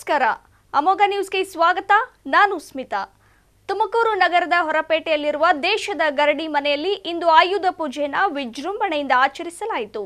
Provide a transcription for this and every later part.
ನಮಸ್ಕಾರ ಅಮೋಘ ನ್ಯೂಸ್ಗೆ ಸ್ವಾಗತ ನಾನು ಸ್ಮಿತಾ ತುಮಕೂರು ನಗರದ ಹೊರಪೇಟೆಯಲ್ಲಿರುವ ದೇಶದ ಗರಡಿ ಮನೆಯಲ್ಲಿ ಇಂದು ಆಯುಧ ಪೂಜೆಯನ್ನು ವಿಜೃಂಭಣೆಯಿಂದ ಆಚರಿಸಲಾಯಿತು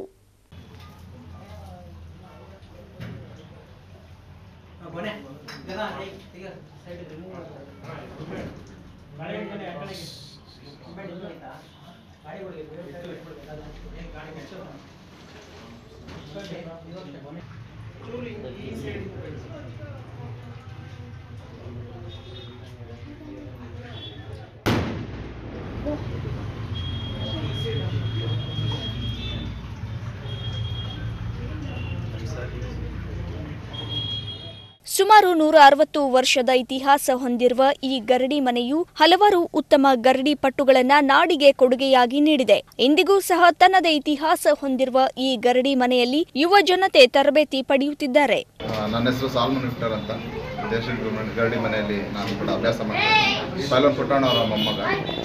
ಸುಮಾರು ನೂರ ಅರವತ್ತು ವರ್ಷದ ಇತಿಹಾಸ ಹೊಂದಿರುವ ಈ ಗರಡಿ ಮನೆಯು ಹಲವಾರು ಉತ್ತಮ ಗರಡಿ ಪಟ್ಟುಗಳನ್ನ ನಾಡಿಗೆ ಕೊಡುಗೆಯಾಗಿ ನೀಡಿದೆ ಇಂದಿಗೂ ಸಹ ತನ್ನದೇ ಇತಿಹಾಸ ಹೊಂದಿರುವ ಈ ಗರಡಿ ಮನೆಯಲ್ಲಿ ಯುವ ಜನತೆ ತರಬೇತಿ ಪಡೆಯುತ್ತಿದ್ದಾರೆ ಆ, ನನ್ನ ಹೆಸರು ಸಾಲ್ಮನ್ ವಿಕ್ಟರ್ ಅಂತ ದೇಶದ ಗೌರ್ಮೆಂಟ್ ಗರಡಿ ಮನೆಯಲ್ಲಿ ನಾನು ಕೂಡ ಅಭ್ಯಾಸ ಮಾಡ್ತೀನಿ ಪೈಲನ್ ಪುಟ್ಟಣ್ಣ ಅವರ ಮೊಮ್ಮಗ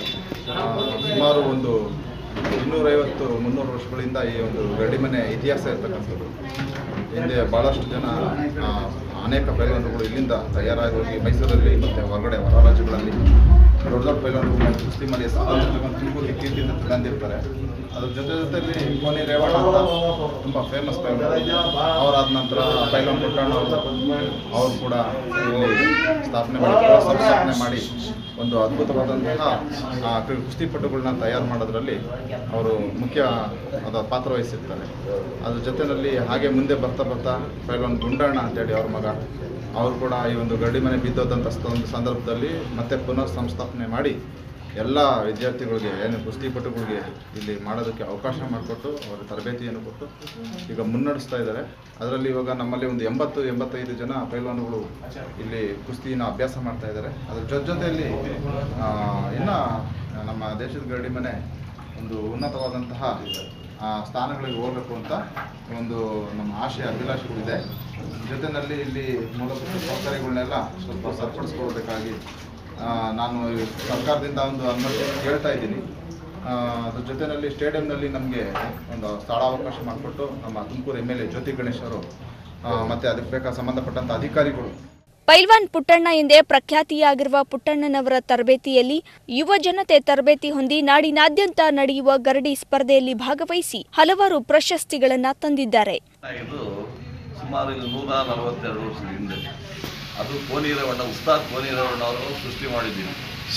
ಆ, ಸುಮಾರು ಒಂದು ಇನ್ನೂರೈವತ್ತು ಮುನ್ನೂರು ವರ್ಷಗಳಿಂದ ಈ ಒಂದು ಗರಡಿ ಮನೆ ಇತಿಹಾಸ ಇರ್ತಕ್ಕಂಥದ್ದು ಹಿಂದೆ ಭಾಳಷ್ಟು ಜನ ಆ, ಅನೇಕ ಪೈಲನ್ಗಳು ಇಲ್ಲಿಂದ ತಯಾರಾಗಿ ಹೋಗಿ ಮೈಸೂರಲ್ಲಿ ಮತ್ತು ಹೊರಗಡೆ ಹೊರ ರಾಜ್ಯಗಳಲ್ಲಿ ದೊಡ್ಡ ದೊಡ್ಡ ಪೈಲನ್ಗಳು ಕುಸ್ತಿ ಮಾಡಿ ಸಾಧಾರಣ ತುಮಕೂರು ಕೀರ್ತಿಯಿಂದ ತಂದಿರ್ತಾರೆ ಅದ್ರ ಜೊತೆ ಜೊತೆಲಿ ಕೋನಿ ರೇವಣ್ಣ ಅಂತ ತುಂಬ ಫೇಮಸ್ ಪೈಲನ್ ಅವರಾದ ನಂತರ ಪೈಲನ್ ಪುಟ್ಟಣ್ಣ ಅವರು ಅವರು ಕೂಡ ಇಲ್ಲಿ ಸ್ಥಾಪನೆ ಮಾಡಿ ಪ್ರವಾಸ ಸ್ಥಾಪನೆ ಮಾಡಿ ಒಂದು ಅದ್ಭುತವಾದಂತಹ ಆ, ಕು- ಕುಸ್ತಿಪಟುಗಳನ್ನ ತಯಾರು ಮಾಡೋದ್ರಲ್ಲಿ ಅವರು ಮುಖ್ಯ ಅದ ಪಾತ್ರ ವಹಿಸಿರ್ತಾರೆ ಅದ್ರ ಜೊತೆಯಲ್ಲಿ ಹಾಗೆ ಮುಂದೆ ಬರ್ತಾ ಬರ್ತಾ ಪೈಲನ್ ಗುಂಡಣ್ಣ ಅಂತೇಳಿ ಅವ್ರ ಮಗ ಅವರು ಕೂಡ ಈ ಒಂದು ಗರಡಿ ಮನೆ ಬಿದ್ದೋದಂಥ ಒಂದು ಸಂದರ್ಭದಲ್ಲಿ ಮತ್ತೆ ಪುನರ್ ಸಂಸ್ಥಾಪನೆ ಮಾಡಿ ಎಲ್ಲ ವಿದ್ಯಾರ್ಥಿಗಳಿಗೆ ಏನು ಕುಸ್ತಿಪಟುಗಳಿಗೆ ಇಲ್ಲಿ ಮಾಡೋದಕ್ಕೆ ಅವಕಾಶ ಮಾಡಿಕೊಟ್ಟು ಅವರ ತರಬೇತಿಯನ್ನು ಕೊಟ್ಟು ಈಗ ಮುನ್ನಡೆಸ್ತಾ ಇದ್ದಾರೆ ಅದರಲ್ಲಿ ಇವಾಗ ನಮ್ಮಲ್ಲಿ ಒಂದು ಎಂಬತ್ತು ಎಂಬತ್ತೈದು ಜನ ಪೈಲ್ವಾನುಗಳು ಇಲ್ಲಿ ಕುಸ್ತಿನ ಅಭ್ಯಾಸ ಮಾಡ್ತಾ ಇದ್ದಾರೆ ಅದ್ರ ಜೊತೆ ಜೊತೆಯಲ್ಲಿ ಆ, ಇನ್ನು ನಮ್ಮ ದೇಶದ ಗರಡಿ ಮನೆ ಒಂದು ಉನ್ನತವಾದಂತಹ ಆ, ಸ್ಥಾನಗಳಿಗೆ ಹೋಗಬೇಕು ಅಂತ ಒಂದು ನಮ್ಮ ಆಶಯ ಅಭಿಲಾಷೆಗಳಿದೆ ಜೊತೆಯಲ್ಲಿ ಇಲ್ಲಿ ಮೂಲಭೂತ ಸೌಕರ್ಯಗಳನ್ನೆಲ್ಲ ಸ್ವಲ್ಪ ಸರಿಪಡಿಸ್ಕೊಳ್ಬೇಕಾಗಿ ಆ, ನಾನು ಈ ಸರ್ಕಾರದಿಂದ ಒಂದು ಅನುಮತಿ ಕೇಳ್ತಾ ಇದ್ದೀನಿ ಆ, ಅದ್ರ ಜೊತೆಯಲ್ಲಿ ಸ್ಟೇಡಿಯಂನಲ್ಲಿ ನಮಗೆ ಒಂದು ಸ್ಥಳಾವಕಾಶ ಮಾಡಿಕೊಟ್ಟು ನಮ್ಮ Tumakuru M L A Jyothi Ganesh ಅವರು ಆ, ಮತ್ತೆ ಅದಕ್ಕೆ ಬೇಕಾದ ಸಂಬಂಧಪಟ್ಟಂಥ ಅಧಿಕಾರಿಗಳು ಪೈಲ್ವಾನ್ ಪುಟ್ಟಣ್ಣ ಎಂದೇ ಪ್ರಖ್ಯಾತಿಯಾಗಿರುವ ಪುಟ್ಟಣ್ಣನವರ ತರಬೇತಿಯಲ್ಲಿ ಯುವ ಜನತೆ ತರಬೇತಿ ಹೊಂದಿ ನಾಡಿನಾದ್ಯಂತ ನಡೆಯುವ ಗರಡಿ ಸ್ಪರ್ಧೆಯಲ್ಲಿ ಭಾಗವಹಿಸಿ ಹಲವಾರು ಪ್ರಶಸ್ತಿಗಳನ್ನ ತಂದಿದ್ದಾರೆ ಇದು ಸುಮಾರು ಇದು ನೂರ ನಲವತ್ತೆರಡು ವರ್ಷದ ಹಿಂದೆ ಅದು ಕೋನೀರವಣ್ಣ ಉಸ್ತಾದ್ ಕೋನೀರವಣ್ಣ ಅವರು ಸೃಷ್ಟಿ ಮಾಡಿದ್ದೀನಿ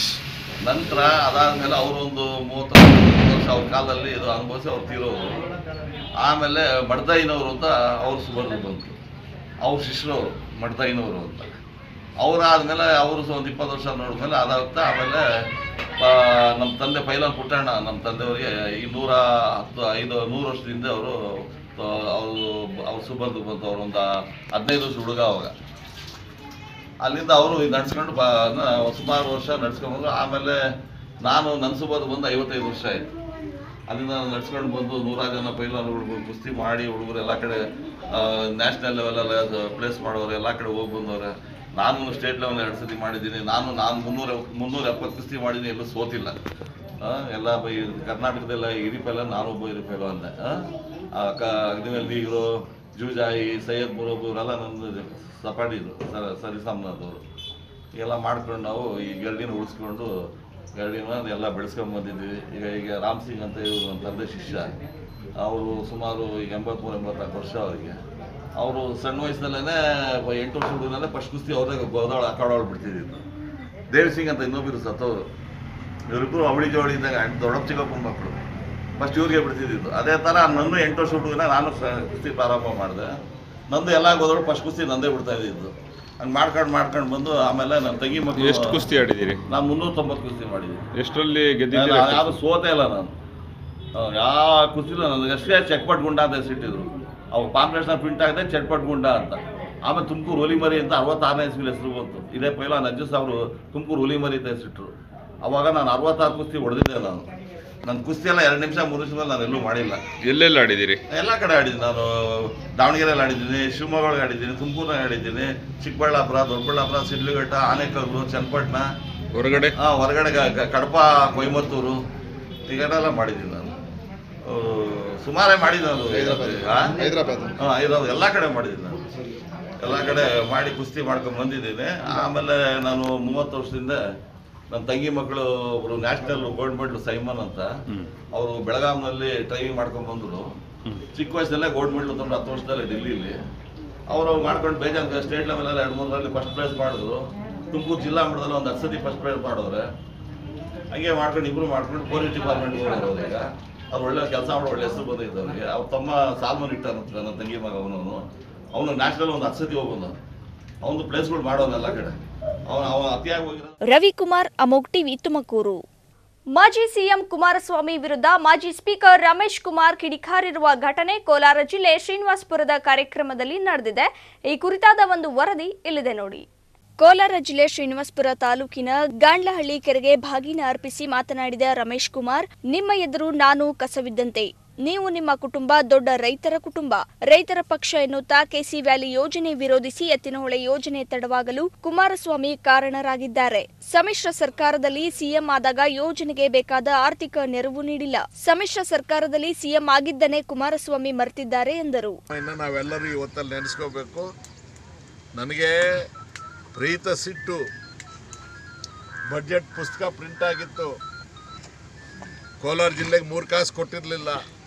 ನಂತರ ಅದಾದಮೇಲೆ ಅವರೊಂದು ಮೂವತ್ತು ವರ್ಷ ಅವ್ರ ಕಾಲದಲ್ಲಿ ಇದು ಅನುಭವಿಸಿ ಅವ್ರು ತೀರೋರು ಆಮೇಲೆ ಮಡ್ದೈನವರು ಅಂತ ಅವ್ರ ಸುಬರ್ದು ಬಂತು ಅವ್ರ ಶಿಷ್ಯರವರು ಮಡ್ದೈನವರು ಅಂತ ಅವರಾದ್ಮೇಲೆ ಅವರು ಸಹ ಒಂದು ಇಪ್ಪತ್ತು ವರ್ಷ ನೋಡಿದ್ಮೇಲೆ ಅದಾಗ್ತಾ ಆಮೇಲೆ ಆ, ನಮ್ಮ ತಂದೆ ಪೈಲನ್ ಪುಟ್ಟಣ್ಣ ನಮ್ಮ ತಂದೆಯವರಿಗೆ ಈ ನೂರ ಹತ್ತು ಐದು ನೂರು ವರ್ಷದಿಂದ ಅವರು ಅವರು ಅವ್ರು ಸುಬರ್ದು ಬಂತು ಅವ್ರು ಒಂದು ಹದಿನೈದು ವರ್ಷ ಹುಡುಗ ಅವಾಗ ಅಲ್ಲಿಂದ ಅವರು ನಡ್ಸ್ಕೊಂಡು ಬ ನ- ಸುಮಾರು ವರ್ಷ ನಡ್ಸ್ಕೊಂಡು ಆಮೇಲೆ ನಾನು ನನ್ನ ಸುಬರ್ದು ಬಂದು ಐವತ್ತೈದು ವರ್ಷ ಆಯಿತು ಅಲ್ಲಿಂದ ನಡ್ಸ್ಕೊಂಡು ಬಂದು ನೂರಾರು ಜನ ಪೈಲಾನುಗಳು ಕುಸ್ತಿ ಮಾಡಿ ಹುಡುಗರು ಎಲ್ಲ ಕಡೆ ನ್ಯಾಷನಲ್ ಲೆವೆಲೆಲ್ಲ ಪ್ಲೇಸ್ ಮಾಡೋರು ಎಲ್ಲ ಕಡೆ ಹೋಗಿ ಬಂದವ್ರೆ ನಾನು ಸ್ಟೇಟ್ ಲೆವೆಲ್ ಎರಡು ಸತಿ ಮಾಡಿದ್ದೀನಿ ನಾನು ನಾನು ಮುನ್ನೂರ ಮುನ್ನೂರ ಎಪ್ಪತ್ತು ಕುಸ್ತಿ ಮಾಡಿದ್ದೀನಿ ಎಲ್ಲೂ ಸೋತಿಲ್ಲ ಆ, ಎಲ್ಲ ಬೈ ಕರ್ನಾಟಕದೆಲ್ಲ ಹಿರಿ ಪೈಲ ನಾನು ಒಬ್ಬ ಹಿರಿ ಪೈಲ ಅಂದೆ ಕ ಅಗ್ನಿವೇಲ್ ಬೀಗರು ಜೂಜಾಯಿ ಸೈಯದ್ ಮುರೋಬು ಇವರೆಲ್ಲ ನನ್ನ ಸಪಾಟಿ ಇದು ಸರ್ ಸರಿಸಾಮ್ನದವರು ಎಲ್ಲ ಮಾಡ್ಕೊಂಡು ನಾವು ಈ ಗರಡಿನ ಉಳಿಸ್ಕೊಂಡು ಗರಡಿನ ಎಲ್ಲ ಬೆಳೆಸ್ಕೊಂಡು ಬಂದಿದ್ವಿ ಈಗ ಈಗ ರಾಮ್ ಸಿಂಗ್ ಅಂತ ಇವರು ನನ್ನ ತಂದೆ ಶಿಷ್ಯ ಅವರು ಸುಮಾರು ಈಗ ಎಂಬತ್ಮೂರು ಎಂಬತ್ನಾಲ್ಕು ವರ್ಷ ಅವರಿಗೆ ಅವರು ಸಣ್ಣ ವಯಸ್ಸಿನಲ್ಲೇ ಎಂಟು ವರ್ಷ ಹುಡುಗನಲ್ಲೇ ಫಸ್ಟ್ ಕುಸ್ತಿ ಅವರೇ ಗೋದಾಳ ಅಖಾಡೊಳಗೆ ಬಿಡ್ತಿದ್ದಿದ್ದು ದೇವ್ ಸಿಂಗ್ ಅಂತ ಇನ್ನೊಬ್ರು ಸತ್ತವರು ಇವರಿಬ್ಬರು ಅವಳಿ ಜೋಳಿ ಇದ್ದಾಗ ದೊಡ್ಡಪ್ಪ ಚಿಕ್ಕಪ್ಪನ ಮಕ್ಕಳು ಫಸ್ಟ್ ಇವ್ರಿಗೆ ಬಿಡ್ತಿದ್ದಿದ್ದು ಅದೇ ಥರ ನನ್ನ ಎಂಟು ವರ್ಷ ಹುಡುಗನ ನಾನು ಸ- ಕುಸ್ತಿ ಪ್ರಾರಂಭ ಮಾಡಿದೆ ನಂದು ಎಲ್ಲ ಗೋದೋಳು ಫಸ್ಟ್ ಕುಸ್ತಿ ನಂದೇ ಬಿಡ್ತಾ ಇದ್ದಿದ್ದು ಹಂಗೆ ಮಾಡ್ಕೊಂಡು ಮಾಡ್ಕೊಂಡು ಬಂದು ಆಮೇಲೆ ನನ್ನ ತಂಗಿ ಮಕ್ಕಳು ಎಷ್ಟು ಕುಸ್ತಿ ಆಡಿದ್ದೀರಿ ನಾನು ಮುನ್ನೂರ ತೊಂಬತ್ತು ಕುಸ್ತಿ ಮಾಡಿದ್ದೀನಿ ಎಷ್ಟರಲ್ಲಿ ನಾನು ಗೆದ್ದಿದ್ದೀರಾ ಯಾರು ಸೋತೆ ಇಲ್ಲ ನಾನು ಆ, ಯಾವ ಕುಸ್ತಿಲೂ ನನಗೆ ಅಷ್ಟೇ ಚಟ್ಪಟ್ ಗುಂಡ ಅಂತ ಹೆಸರಿಟ್ಟಿದ್ರು ಅವು ಪಾಂಪ್ಲೇಟ್ನ ಪ್ರಿಂಟ್ ಆಗಿದೆ ಚಟ್ಪಟ್ ಗುಂಡ ಅಂತ ಆಮೇಲೆ ತುಮಕೂರು ಹುಲಿಮರಿ ಅಂತ ಅರವತ್ತಾರನೇ ಇಸ್ವಿಲಿ ಹೆಸರು ಬಂತು ಇದೇ ಪೈಲ ನಜ್ಜಸ್ ಅವರು ತುಮಕೂರು ಹುಲಿಮರಿ ಅಂತ ಹೆಸರಿಟ್ರು ಅವಾಗ ನಾನು ಅರವತ್ತಾರು ಕುಸ್ತಿ ಹೊಡೆದಿದ್ದೆ ನಾನು ನನ್ನ ಕುಸ್ತಿ ಎಲ್ಲ ಎರಡು ನಿಮಿಷ ಮೂರು ನಿಮಿಷದಲ್ಲಿ ನಾನು ಎಲ್ಲೂ ಮಾಡಿಲ್ಲ ಎಲ್ಲೆಲ್ಲ ಆಡಿದ್ದೀರಿ ಎಲ್ಲ ಕಡೆ ಆಡಿದ್ದೀನಿ ನಾನು ದಾವಣಗೆರೆಯಲ್ಲಿ ಆಡಿದ್ದೀನಿ ಶಿವಮೊಗ್ಗದಲ್ಲಿ ಆಡಿದ್ದೀನಿ ತುಮಕೂರಲ್ಲಿ ಆಡಿದ್ದೀನಿ ಚಿಕ್ಕಬಳ್ಳಾಪುರ ದೊಡ್ಡಬಳ್ಳಾಪುರ ಸಿಡ್ಲಘಟ್ಟ ಆನೇಕಲ್ಲು ಚನ್ನಪಟ್ಟಣ ಹೊರಗಡೆ ಆ, ಹೊರಗಡೆ ಗ- ಗ- ಕಡಪ ಕೊಯಮತ್ತೂರು ಈ ಕಡೆ ಎಲ್ಲ ಮಾಡಿದ್ದೀನಿ ನಾನು ಆ, ಸುಮಾರೇ ಮಾಡಿದ್ದೀನಿ ನಾನು ಹೈದ್ರಾಬಾದ್ ಆ? ಹೈದ್ರಾಬಾದ್ ಹಾ, ಹೈದರಾಬಾದ್ ಎಲ್ಲ ಕಡೆ ಮಾಡಿದ್ದೀನಿ ನಾನು ಎಲ್ಲ ಕಡೆ ಮಾಡಿ ಕುಸ್ತಿ ಮಾಡ್ಕೊಂಡು ಬಂದಿದ್ದೀನಿ ಆಮೇಲೆ ನಾನು ಮೂವತ್ತು ವರ್ಷದಿಂದ ನನ್ನ ತಂಗಿ ಮಕ್ಕಳು ಒಬ್ರು ನ್ಯಾಷನಲ್ ಗೋಲ್ಡ್ ಮೆಡಲ್ ಸೈಮನ್ ಅಂತ ಅವರು ಬೆಳಗಾಂನಲ್ಲಿ ಟ್ರೈನಿಂಗ್ ಮಾಡ್ಕೊಂಡು ಬಂದರು ಚಿಕ್ಕ ವಯಸ್ಸಲ್ಲೇ ಗೋಲ್ಡ್ ಮೆಡಲ್ ತಂದು ಹತ್ತು ವರ್ಷದಲ್ಲೇ ಡೆಲ್ಲಿಲಿ ಅವರು ಮಾಡ್ಕೊಂಡು ಬೇಜಾನ್ ಸ್ಟೇಟ್ ಲೆವೆಲಲ್ಲಿ ಎರಡು ಮೂರರಲ್ಲಿ ಫಸ್ಟ್ ಪ್ರೈಸ್ ಮಾಡಿದ್ರು ತುಮಕೂರು ಜಿಲ್ಲಾ ಮಟ್ಟದಲ್ಲಿ ಒಂದು ಹತ್ತು ಸತಿ ಫಸ್ಟ್ ಪ್ರೈಸ್ ಮಾಡಿದ್ರೆ ಹಂಗೆ ಮಾಡ್ಕೊಂಡು ಇಬ್ರು ಮಾಡ್ಕೊಂಡು ಪೊಲೀಸ್ ಡಿಪಾರ್ಟ್ಮೆಂಟ್ ಹೋಗಿರೋರು ಈಗ ಅವ್ರು ಒಳ್ಳೆ ಕೆಲಸ ಮಾಡೋ ಒಳ್ಳೆ ಹೆಸರು ಬಂದೈತೆ ಅವ್ರಿಗೆ ಅವ್ರ ತಮ್ಮ ಸಾಲ್ಮನ್ ಇಟ್ಟ ನನ್ನ ತಂಗಿ ಮಗ ಅವನು ಅವನು ನ್ಯಾಷನಲ್ ಒಂದು ಹತ್ತು ಸತಿ ಹೋಗೋನು ಅವನು ಪ್ಲೇಸ್ಗಳು ಮಾಡೋನು ಎಲ್ಲ ಕಡೆ ಅವನು ಅವನು ಅತಿಯಾಗಿ ಹೋಗಿರೋ ರವಿಕುಮಾರ್ ಅಮೋಗ್ ಟಿವಿ ತುಮಕೂರು ಮಾಜಿ ಸಿಎಂ ಕುಮಾರಸ್ವಾಮಿ ವಿರುದ್ಧ ಮಾಜಿ ಸ್ಪೀಕರ್ ರಮೇಶ್ ಕುಮಾರ್ ಕಿಡಿಕಾರಿರುವ ಘಟನೆ ಕೋಲಾರ ಜಿಲ್ಲೆ ಶ್ರೀನಿವಾಸಪುರದ ಕಾರ್ಯಕ್ರಮದಲ್ಲಿ ನಡೆದಿದೆ ಈ ಕುರಿತಾದ ಒಂದು ವರದಿ ಇಲ್ಲಿದೆ ನೋಡಿ ಕೋಲಾರ ಜಿಲ್ಲೆ ಶ್ರೀನಿವಾಸಪುರ ತಾಲೂಕಿನ ಗಾಂಡ್ಲಹಳ್ಳಿ ಕೆರೆಗೆ ಬಾಗಿನ ಅರ್ಪಿಸಿ ಮಾತನಾಡಿದ ರಮೇಶ್ ಕುಮಾರ್ ನಿಮ್ಮ ಎದುರು ನಾನು ಕಸವಿದ್ದಂತೆ ನೀವು ನಿಮ್ಮ ಕುಟುಂಬ ದೊಡ್ಡ ರೈತರ ಕುಟುಂಬ ರೈತರ ಪಕ್ಷ ಎನ್ನುತ್ತಾ ಕೆಸಿ ವ್ಯಾಲಿ ಯೋಜನೆ ವಿರೋಧಿಸಿ ಎತ್ತಿನಹೊಳೆ ಯೋಜನೆ ತಡವಾಗಲು ಕುಮಾರಸ್ವಾಮಿ ಕಾರಣರಾಗಿದ್ದಾರೆ ಸಮ್ಮಿಶ್ರ ಸರ್ಕಾರದಲ್ಲಿ ಸಿಎಂ ಆದಾಗ ಯೋಜನೆಗೆ ಬೇಕಾದ ಆರ್ಥಿಕ ನೆರವು ನೀಡಿಲ್ಲ ಸಮ್ಮಿಶ್ರ ಸರ್ಕಾರದಲ್ಲಿ ಸಿಎಂ ಆಗಿದ್ದನೇ ಕುಮಾರಸ್ವಾಮಿ ಮರೆತಿದ್ದಾರೆ ಎಂದರು ಇನ್ನು ನಾವೆಲ್ಲರೂ ಇವತ್ತಲ್ಲಿ ನೆನೆಸ್ಕೋಬೇಕು ನನಗೆ ಪ್ರೀತ ಸಿಟ್ಟು ಬಡ್ಜೆಟ್ ಪುಸ್ತಕ ಪ್ರಿಂಟ್ ಆಗಿತ್ತು ಕೋಲಾರ ಜಿಲ್ಲೆಗೆ ಮೂರು ಕಾಸು ಕೊಟ್ಟಿರಲಿಲ್ಲ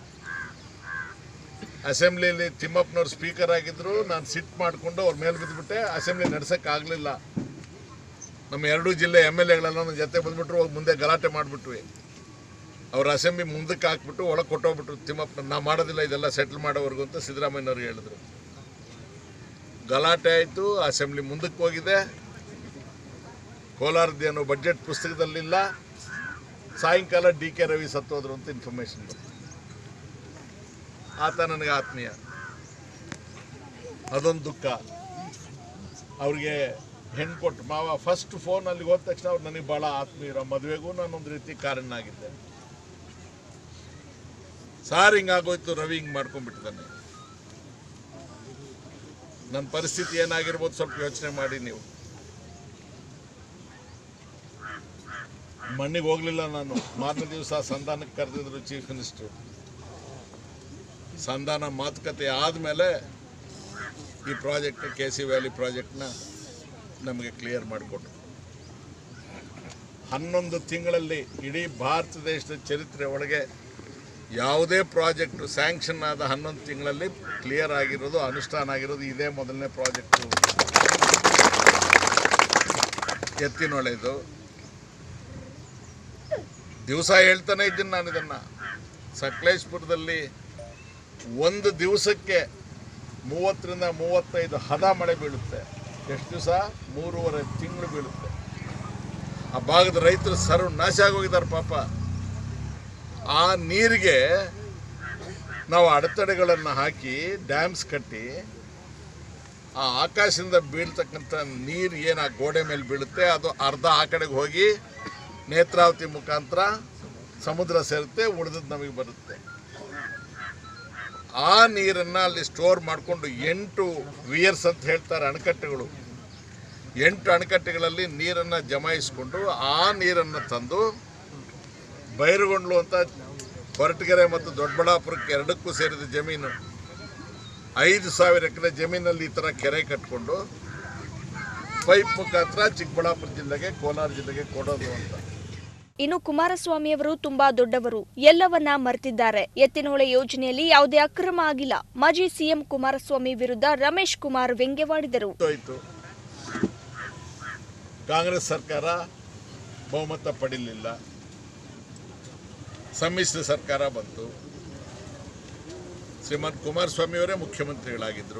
ಅಸೆಂಬ್ಲಿಯಲ್ಲಿ ತಿಮ್ಮಪ್ಪನವ್ರು ಸ್ಪೀಕರ್ ಆಗಿದ್ರು ನಾನು ಸಿಟ್ ಮಾಡಿಕೊಂಡು ಅವ್ರ ಮೇಲೆ ಬಿದ್ದುಬಿಟ್ಟೆ ಅಸೆಂಬ್ಲಿ ನಡ್ಸೋಕ್ಕಾಗಲಿಲ್ಲ ನಮ್ಮ ಎರಡೂ ಜಿಲ್ಲೆ ಎಮ್ ಎಲ್ ಎಗಳೆಲ್ಲ ನನ್ನ ಜೊತೆ ಬಂದ್ಬಿಟ್ರು ಹೋಗಿ ಮುಂದೆ ಗಲಾಟೆ ಮಾಡಿಬಿಟ್ವಿ ಅವ್ರ ಅಸೆಂಬ್ಲಿ ಮುಂದಕ್ಕೆ ಹಾಕ್ಬಿಟ್ಟು ಒಳಗೆ ಕೊಟ್ಟೋಗ್ಬಿಟ್ರು ತಿಮ್ಮಪ್ಪ ನಾ ಮಾಡೋದಿಲ್ಲ ಇದೆಲ್ಲ ಸೆಟ್ಲ್ ಮಾಡೋವರೆಗೂ ಅಂತ ಸಿದ್ದರಾಮಯ್ಯನವ್ರಿಗೆ ಹೇಳಿದ್ರು ಗಲಾಟೆ ಆಯಿತು ಅಸೆಂಬ್ಲಿ ಮುಂದಕ್ಕೆ ಹೋಗಿದೆ ಕೋಲಾರದ್ದೇನು ಬಡ್ಜೆಟ್ ಪುಸ್ತಕದಲ್ಲಿಲ್ಲ ಸಾಯಂಕಾಲ ಡಿ ಕೆ ರವಿ ಸತ್ತೋದ್ರು ಅಂತ ಇನ್ಫಾರ್ಮೇಶನ್ ಆತ ನನಗೆ ಆತ್ಮೀಯ ಅದೊಂದು ದುಃಖ ಅವ್ರಿಗೆ ಹೆಣ್ಣು ಕೊಟ್ಟು ಮಾವ ಫಸ್ಟ್ ಫೋನ್ ಅಲ್ಲಿಗೆ ಹೋದ ತಕ್ಷಣ ಅವ್ರು ನನಗೆ ಭಾಳ ಆತ್ಮೀಯರ ಮದುವೆಗೂ ನಾನೊಂದು ರೀತಿ ಕಾರಣನಾಗಿದ್ದೆ ಸಾರ್ ಹಿಂಗಾಗೋಯ್ತು ರವಿ ಹಿಂಗೆ ಮಾಡ್ಕೊಂಡ್ಬಿಟ್ಟಿದ್ದಾನೆ ನನ್ನ ಪರಿಸ್ಥಿತಿ ಏನಾಗಿರ್ಬೋದು ಸ್ವಲ್ಪ ಯೋಚನೆ ಮಾಡಿ ನೀವು ಮಣ್ಣಿಗೆ ಹೋಗ್ಲಿಲ್ಲ ನಾನು ಮಾರನೇ ದಿವಸ ಸಂಧಾನಕ್ಕೆ ಕರೆದಿದ್ರು ಚೀಫ್ ಮಿನಿಸ್ಟ್ರು ಸಂಧಾನ ಮಾತುಕತೆ ಆದಮೇಲೆ ಈ ಪ್ರಾಜೆಕ್ಟ್ ಕೆ ಸಿ ವ್ಯಾಲಿ ಪ್ರಾಜೆಕ್ಟ್ನ ನಮಗೆ ಕ್ಲಿಯರ್ ಮಾಡಿಕೊಟ್ರು ಹನ್ನೊಂದು ತಿಂಗಳಲ್ಲಿ ಇಡೀ ಭಾರತ ದೇಶದ ಚರಿತ್ರೆ ಒಳಗೆ ಯಾವುದೇ ಪ್ರಾಜೆಕ್ಟ್ ಸ್ಯಾಂಕ್ಷನ್ ಆದ ಹನ್ನೊಂದು ತಿಂಗಳಲ್ಲಿ ಕ್ಲಿಯರ್ ಆಗಿರೋದು ಅನುಷ್ಠಾನ ಆಗಿರೋದು ಇದೇ ಮೊದಲನೇ ಪ್ರಾಜೆಕ್ಟು ಎತ್ತಿನೊಳೆದು ದಿವಸ ಹೇಳ್ತಾನೆ ಇದ್ದೀನಿ ನಾನು ಇದನ್ನು ಸಕಲೇಶ್ಪುರದಲ್ಲಿ ಒಂದು ದಿವಸಕ್ಕೆ ಮೂವತ್ತರಿಂದ ಮೂವತ್ತೈದು ಹದ ಮಳೆ ಬೀಳುತ್ತೆ ಎಷ್ಟು ದಿವಸ ಮೂರುವರೆ ತಿಂಗಳು ಬೀಳುತ್ತೆ ಆ ಭಾಗದ ರೈತರು ಸರ್ವ ನಾಶ ಆಗೋಗಿದ್ದಾರೆ ಪಾಪ ಆ ನೀರಿಗೆ ನಾವು ಅಡೆತಡೆಗಳನ್ನು ಹಾಕಿ ಡ್ಯಾಮ್ಸ್ ಕಟ್ಟಿ ಆ ಆಕಾಶದಿಂದ ಬೀಳ್ತಕ್ಕಂಥ ನೀರು ಏನು ಆ ಗೋಡೆ ಮೇಲೆ ಬೀಳುತ್ತೆ ಅದು ಅರ್ಧ ಆ ಕಡೆಗೆ ಹೋಗಿ ನೇತ್ರಾವತಿ ಮುಖಾಂತರ ಸಮುದ್ರ ಸೇರುತ್ತೆ ಉಳಿದದ್ದು ನಮಗೆ ಬರುತ್ತೆ ಆ ನೀರನ್ನು ಅಲ್ಲಿ ಸ್ಟೋರ್ ಮಾಡಿಕೊಂಡು ಎಂಟು ವಿಯರ್ಸ್ ಅಂತ ಹೇಳ್ತಾರೆ ಅಣೆಕಟ್ಟೆಗಳು ಎಂಟು ಅಣೆಕಟ್ಟೆಗಳಲ್ಲಿ ನೀರನ್ನು ಜಮಾಯಿಸಿಕೊಂಡು ಆ ನೀರನ್ನು ತಂದು ಬೈರುಗೊಂಡ್ಲು ಅಂತ ಕೊರಟಗೆರೆ ಮತ್ತು ದೊಡ್ಡಬಳ್ಳಾಪುರಕ್ಕೆ ಎರಡಕ್ಕೂ ಸೇರಿದ ಜಮೀನು ಐದು ಸಾವಿರ ಎಕರೆ ಜಮೀನಲ್ಲಿ ಈ ಥರ ಕೆರೆ ಕಟ್ಕೊಂಡು ಪೈಪ್ ಮುಖಾಂತರ ಚಿಕ್ಕಬಳ್ಳಾಪುರ ಜಿಲ್ಲೆಗೆ ಕೋಲಾರ ಜಿಲ್ಲೆಗೆ ಕೊಡೋದು ಅಂತ ಇನ್ನು ಕುಮಾರಸ್ವಾಮಿಯವರು ತುಂಬಾ ದೊಡ್ಡವರು ಎಲ್ಲವನ್ನ ಮರೆತಿದ್ದಾರೆ ಎತ್ತಿನಹೊಳೆ ಯೋಜನೆಯಲ್ಲಿ ಯಾವುದೇ ಅಕ್ರಮ ಆಗಿಲ್ಲ ಮಾಜಿ ಸಿಎಂ ಕುಮಾರಸ್ವಾಮಿ ವಿರುದ್ಧ ರಮೇಶ್ ಕುಮಾರ್ ವ್ಯಂಗ್ಯವಾಡಿದರು ಹೋಯಿತು ಕಾಂಗ್ರೆಸ್ ಸರ್ಕಾರ ಬಹುಮತ ಪಡೀಲಿಲ್ಲ ಸಮ್ಮಿಶ್ರ ಸರ್ಕಾರ ಬಂತು ಶ್ರೀಮಂತ್ ಕುಮಾರಸ್ವಾಮಿಯವರೇ ಮುಖ್ಯಮಂತ್ರಿಗಳಾಗಿದ್ದರು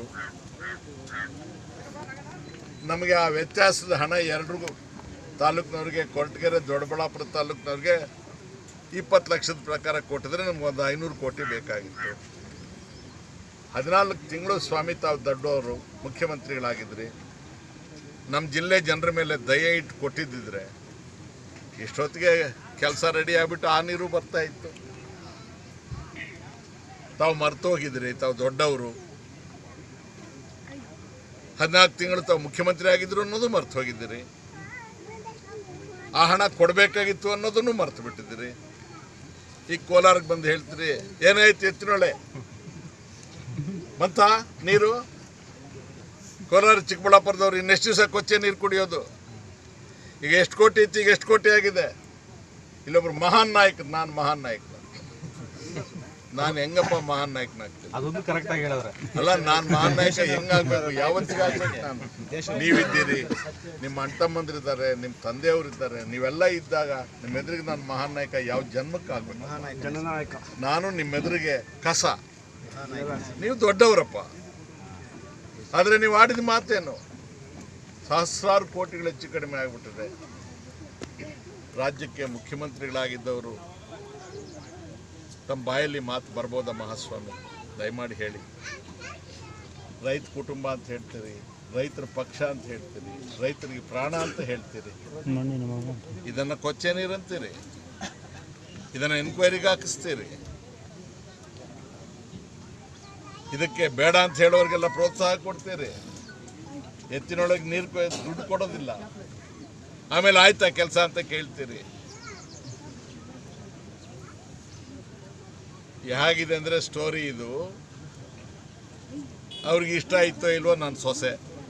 ನಮಗೆ ಆ ವ್ಯತ್ಯಾಸದ ಹಣ ಎಲ್ರಿಗೂ ತಾಲೂಕಿನವ್ರಿಗೆ ಕೊರಟಗೆರೆ ದೊಡ್ಡಬಳ್ಳಾಪುರ ತಾಲೂಕಿನವ್ರಿಗೆ ಇಪ್ಪತ್ತು ಲಕ್ಷದ ಪ್ರಕಾರ ಕೊಟ್ಟಿದ್ರೆ ನಮ್ಗೆ ಒಂದು ಐನೂರು ಕೋಟಿ ಬೇಕಾಗಿತ್ತು ಹದಿನಾಲ್ಕು ತಿಂಗಳು ಸ್ವಾಮಿ ತಾವು ದೊಡ್ಡವರು ಮುಖ್ಯಮಂತ್ರಿಗಳಾಗಿದ್ರಿ ನಮ್ಮ ಜಿಲ್ಲೆ ಜನರ ಮೇಲೆ ದಯೆ ಇಟ್ಟು ಕೊಟ್ಟಿದ್ದಿದ್ರೆ ಇಷ್ಟೊತ್ತಿಗೆ ಕೆಲಸ ರೆಡಿ ಆಗಿಬಿಟ್ಟು ಆ ನೀರು ಬರ್ತಾ ಇತ್ತು ತಾವು ಮರ್ತು ಹೋಗಿದ್ರಿ ತಾವು ದೊಡ್ಡವರು ಹದಿನಾಲ್ಕು ತಿಂಗಳು ತಾವು ಮುಖ್ಯಮಂತ್ರಿ ಆಗಿದ್ರು ಅನ್ನೋದು ಮರ್ತು ಹೋಗಿದ್ದೀರಿ ಆ ಹಣ ಕೊಡಬೇಕಾಗಿತ್ತು ಅನ್ನೋದನ್ನು ಮರ್ತು ಬಿಟ್ಟಿದ್ದೀರಿ ಈಗ ಕೋಲಾರಕ್ಕೆ ಬಂದು ಹೇಳ್ತೀರಿ ಏನಾಯ್ತು ಎತ್ತಿನೊಳೆ ಬಂತ ನೀರು ಕೋಲಾರ ಚಿಕ್ಕಬಳ್ಳಾಪುರದವ್ರು ಇನ್ನೆಷ್ಟು ದಿವಸ ಕೊಚ್ಚೆ ನೀರು ಕುಡಿಯೋದು ಈಗ ಎಷ್ಟು ಕೋಟಿ ಇತ್ತು ಈಗ ಎಷ್ಟು ಕೋಟಿ ಆಗಿದೆ ಇಲ್ಲೊಬ್ರು ಮಹಾನ್ ನಾಯಕ ನಾನು ಮಹಾನ್ ನಾಯಕ ನಾನು ಹೆಂಗಪ್ಪ ಮಹಾನ್ ನಾಯಕನಾಗ್ತೀನಿ ಅದೊಂದು ಕರೆಕ್ಟ್ ಆಗಿ ಹೇಳಿದ್ರೆ ಅಲ್ಲ ನಾನು ಮಹಾನ್ ನಾಯಕ ಹೆಂಗಾಗ್ಬೇಕು ಯಾವತ್ತಿಗೆ ಆಗ್ಬೇಕು ನಾನು ನೀವಿದ್ದೀರಿ ನಿಮ್ಮ ಅಣ್ತಮ್ಮಂದಿರಿದ್ದಾರೆ ನಿಮ್ಮ ತಂದೆಯವರಿದ್ದಾರೆ ನೀವೆಲ್ಲ ಇದ್ದಾಗ ನಿಮ್ಮ ಎದುರಿಗೆ ನಾನು ಮಹಾನ್ ನಾಯಕ ಯಾವ ಜನ್ಮಕ್ಕೆ ಆಗ್ಬೇಕು ಜನನಾಯಕ ನಾನು ನಿಮ್ಮ ಎದುರಿಗೆ ಕಸ ನೀವು ದೊಡ್ಡವರಪ್ಪ ಆದರೆ ನೀವು ಆಡಿದ ಮಾತೇನು ಸಹಸ್ರಾರು ಕೋಟಿಗಳು ಹೆಚ್ಚು ಕಡಿಮೆ ಆಗಿಬಿಟ್ಟಿದೆ ರಾಜ್ಯಕ್ಕೆ ಮುಖ್ಯಮಂತ್ರಿಗಳಾಗಿದ್ದವರು ತಮ್ಮ ಬಾಯಲ್ಲಿ ಮಾತು ಬರ್ಬೋದಾ ಮಹಾಸ್ವಾಮಿ ದಯಮಾಡಿ ಹೇಳಿ ರೈತ ಕುಟುಂಬ ಅಂತ ಹೇಳ್ತೀರಿ ರೈತರ ಪಕ್ಷ ಅಂತ ಹೇಳ್ತೀರಿ ರೈತರಿಗೆ ಪ್ರಾಣ ಅಂತ ಹೇಳ್ತೀರಿ ಇದನ್ನು ಕೊಚ್ಚೆ ನೀರಂತೀರಿ ಇದನ್ನು ಎನ್ಕ್ವೈರಿಗೆ ಹಾಕಿಸ್ತೀರಿ ಇದಕ್ಕೆ ಬೇಡ ಅಂತ ಹೇಳೋರಿಗೆಲ್ಲ ಪ್ರೋತ್ಸಾಹ ಕೊಡ್ತೀರಿ ಎತ್ತಿನೊಳಗೆ ನೀರು ಕೊಯ್- ದುಡ್ಡು ಕೊಡೋದಿಲ್ಲ ಆಮೇಲೆ ಆಯ್ತಾ ಕೆಲಸ ಅಂತ ಕೇಳ್ತೀರಿ ಹೇಗಿದೆ ಅಂದರೆ ಸ್ಟೋರಿ ಇದು ಅವ್ರಿಗೆ ಇಷ್ಟ ಆಯ್ತೋ ಇಲ್ವೋ ನಾನು ಸೊಸೆ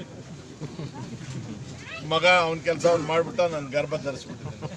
ಮಗ ಅವನ ಕೆಲಸ ಅವ್ನು ಮಾಡಿಬಿಟ್ಟ ನಾನು ಗರ್ಭ ಧರಿಸ್ಬಿಟ್ಟಿದ್ದೀನಿ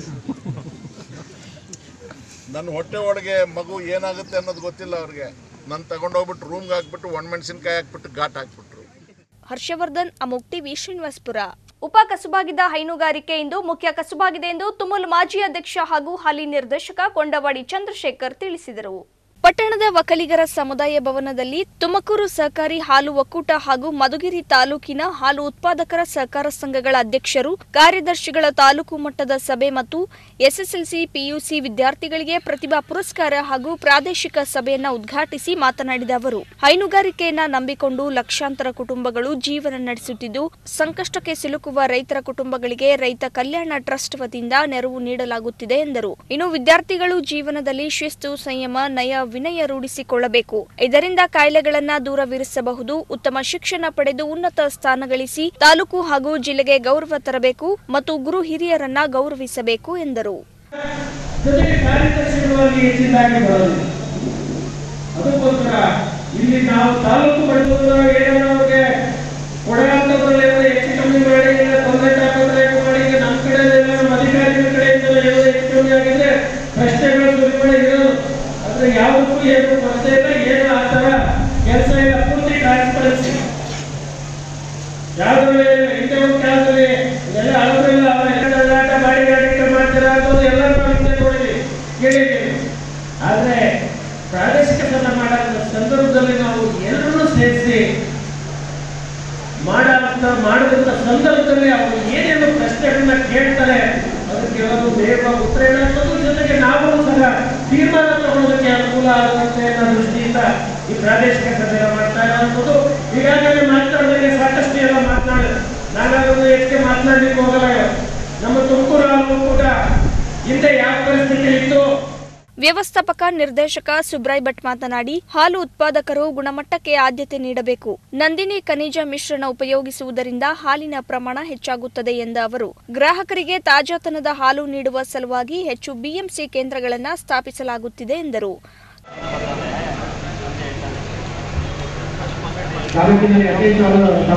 ನನ್ನ ಹೊಟ್ಟೆ ಒಳಗೆ ಮಗು ಏನಾಗುತ್ತೆ ಅನ್ನೋದು ಗೊತ್ತಿಲ್ಲ ಅವ್ರಿಗೆ ನಾನು ತಗೊಂಡೋಗ್ಬಿಟ್ಟು ರೂಮ್ಗೆ ಹಾಕ್ಬಿಟ್ಟು ಒಣಮೆಣಸಿನ್ಕಾಯಿ ಹಾಕ್ಬಿಟ್ಟು ಘಾಟ್ ಹಾಕ್ಬಿಟ್ರು ಹರ್ಷವರ್ಧನ್ ಅಮೋಕ್ ಟಿವಿ ಶ್ರೀನಿವಾಸ್ಪುರ ಉಪ ಕಸುಬಾಗಿದ್ದ ಹೈನುಗಾರಿಕೆ ಇಂದು ಮುಖ್ಯ ಕಸುಬಾಗಿದೆ ಎಂದು ತುಮುಲ್ ಮಾಜಿ ಅಧ್ಯಕ್ಷ ಹಾಗೂ ಹಾಲಿ ನಿರ್ದೇಶಕ ಕೊಂಡವಾಡಿ ಚಂದ್ರಶೇಖರ್ ತಿಳಿಸಿದರು ಪಟ್ಟಣದ ಒಕ್ಕಲಿಗರ ಸಮುದಾಯ ಭವನದಲ್ಲಿ ತುಮಕೂರು ಸಹಕಾರಿ ಹಾಲು ಒಕ್ಕೂಟ ಹಾಗೂ ಮಧುಗಿರಿ ತಾಲೂಕಿನ ಹಾಲು ಉತ್ಪಾದಕರ ಸಹಕಾರ ಸಂಘಗಳ ಅಧ್ಯಕ್ಷರು ಕಾರ್ಯದರ್ಶಿಗಳ ತಾಲೂಕು ಮಟ್ಟದ ಸಭೆ ಮತ್ತು ಎಸ್ಎಸ್ಎಲ್ಸಿ ಪಿಯುಸಿ ವಿದ್ಯಾರ್ಥಿಗಳಿಗೆ ಪ್ರತಿಭಾ ಪುರಸ್ಕಾರ ಹಾಗೂ ಪ್ರಾದೇಶಿಕ ಸಭೆಯನ್ನ ಉದ್ಘಾಟಿಸಿ ಮಾತನಾಡಿದ ಅವರು ಹೈನುಗಾರಿಕೆಯನ್ನ ನಂಬಿಕೊಂಡು ಲಕ್ಷಾಂತರ ಕುಟುಂಬಗಳು ಜೀವನ ನಡೆಸುತ್ತಿದ್ದು ಸಂಕಷ್ಟಕ್ಕೆ ಸಿಲುಕುವ ರೈತರ ಕುಟುಂಬಗಳಿಗೆ ರೈತ ಕಲ್ಯಾಣ ಟ್ರಸ್ಟ್ ವತಿಯಿಂದ ನೆರವು ನೀಡಲಾಗುತ್ತಿದೆ ಎಂದರು ಇನ್ನು ವಿದ್ಯಾರ್ಥಿಗಳು ಜೀವನದಲ್ಲಿ ಶಿಸ್ತು ಸಂಯಮ ನಯ ವಿನಯ ರೂಢಿಸಿಕೊಳ್ಳಬೇಕು ಇದರಿಂದ ಕಾಯಿಲೆಗಳನ್ನ ದೂರವಿರಿಸಬಹುದು ಉತ್ತಮ ಶಿಕ್ಷಣ ಪಡೆದು ಉನ್ನತ ಸ್ಥಾನ ಗಳಿಸಿ ತಾಲೂಕು ಹಾಗೂ ಜಿಲ್ಲೆಗೆ ಗೌರವ ತರಬೇಕು ಮತ್ತು ಗುರು ಹಿರಿಯರನ್ನ ಗೌರವಿಸಬೇಕು ಎಂದರು ಜೊತೆಗೆ ಕಾರ್ಯದರ್ಶಿಗಳಾಗಿ ಹೆಚ್ಚಿನದಾಗಿ ಬರೋದಿಲ್ಲ ಅದಕ್ಕೋಸ್ಕರ ಇಲ್ಲಿ ನಾವು ತಾಲೂಕು ಮಟ್ಟದಲ್ಲಿ ಏನೋ ಅವ್ರಿಗೆ ಕೊಡಗಂತದ್ರಲ್ಲಿ ಏನೋ ಹೆಚ್ಚು ಕಮ್ಮಿ ಮಾಡಿ ಇಲ್ಲ ತೊಂದರೆ ಹಾಕೋದ್ರೆ ಮಾಡಿ ಈಗ ನಮ್ಮ ಕಡೆ ಎಲ್ಲ ನಮ್ಮ ಅಧಿಕಾರಿಗಳ ಕಡೆಯಿಂದ ಏನೋ ಹೆಚ್ಚು ಕಮ್ಮಿ ಆಗಿದ್ರೆ ಪ್ರಶ್ನೆಗಳು ಶುರು ಮಾಡಿ ಇರೋದು ಆದ್ರೆ ಯಾವುದಕ್ಕೂ ಏನು ಕೊರತೆ ಇಲ್ಲ ಏನು ಆ ಥರ ಕೆಲಸ ಇಲ್ಲ ಪೂರ್ತಿ ಟ್ರಾನ್ಸ್ಪರೆನ್ಸಿ ಯಾವ್ದ್ರಲ್ಲಿ ಹಿಂದೆ ಒಂದು ಕಾಲದಲ್ಲಿ ಇದೆಲ್ಲ ಅಳೋದಿಲ್ಲ ಅವರೆಲ್ಲ ದಳ್ಳಾಟ ಮಾಡಿ ಗಾಡಿ ಮಾಡ್ತೀರಾ ಅನ್ನೋದು ಎಲ್ಲ ನಾವು ಹಿಂದೆ ನೋಡಿದ್ವಿ ಕೇಳಿದ್ದೀವಿ ಆದ್ರೆ ಪ್ರಾದೇಶಿಕ ಸಭೆ ಮಾಡೋ ಸಂದರ್ಭದಲ್ಲಿ ನಾವು ಎಲ್ಲರನ್ನೂ ಸೇರಿಸಿ ಮಾಡಂತ ಮಾಡಿದಂತ ಸಂದರ್ಭದಲ್ಲಿ ಅವರು ಏನೇನು ಪ್ರಶ್ನೆಗಳನ್ನ ಕೇಳ್ತಾರೆ ಅದಕ್ಕೆ ಕೆಲವು ನೇರವಾಗಿ ಉತ್ತರ ಹೇಳೋದು ಜೊತೆಗೆ ನಾವು ಸಹ ತೀರ್ಮಾನ ತಗೊಳ್ಳೋದಕ್ಕೆ ಅನುಕೂಲ ಆಗುತ್ತೆ ಅನ್ನೋ ದೃಷ್ಟಿಯಿಂದ ಈ ಪ್ರಾದೇಶಿಕ ಸಭೆ ಮಾಡ್ತಾ ಇರೋದು ಈಗಾಗಲೇ ಮಾತನಾಡಿದಾಗ ಸಾಕಷ್ಟು ಎಲ್ಲ ಮಾತನಾಡಿದ್ರು ನಾನು ಅದನ್ನು ಹೆಚ್ಚಿಗೆ ಮಾತನಾಡ್ಲಿಕ್ಕೆ ಹೋಗಲ್ಲ ನಮ್ಮ ತುಮಕೂರು ಹಾಲು ಕೂಡ ಹಿಂದೆ ಯಾವ ಪರಿಸ್ಥಿತಿ ಇತ್ತು ವ್ಯವಸ್ಥಾಪಕ ನಿರ್ದೇಶಕ ಸುಬ್ರಾಯ್ ಭಟ್ ಮಾತನಾಡಿ ಹಾಲು ಉತ್ಪಾದಕರು ಗುಣಮಟ್ಟಕ್ಕೆ ಆದ್ಯತೆ ನೀಡಬೇಕು ನಂದಿನಿ ಖನಿಜ ಮಿಶ್ರಣ ಉಪಯೋಗಿಸುವುದರಿಂದ ಹಾಲಿನ ಪ್ರಮಾಣ ಹೆಚ್ಚಾಗುತ್ತದೆ ಎಂದ ಅವರು ಗ್ರಾಹಕರಿಗೆ ತಾಜಾತನದ ಹಾಲು ನೀಡುವ ಸಲುವಾಗಿ ಹೆಚ್ಚು ಬಿಎಂಸಿ ಕೇಂದ್ರಗಳನ್ನು ಸ್ಥಾಪಿಸಲಾಗುತ್ತಿದೆ ಎಂದರು ತಾಲೂಕಿನಲ್ಲಿ ಅತಿ ಹೆಚ್ಚು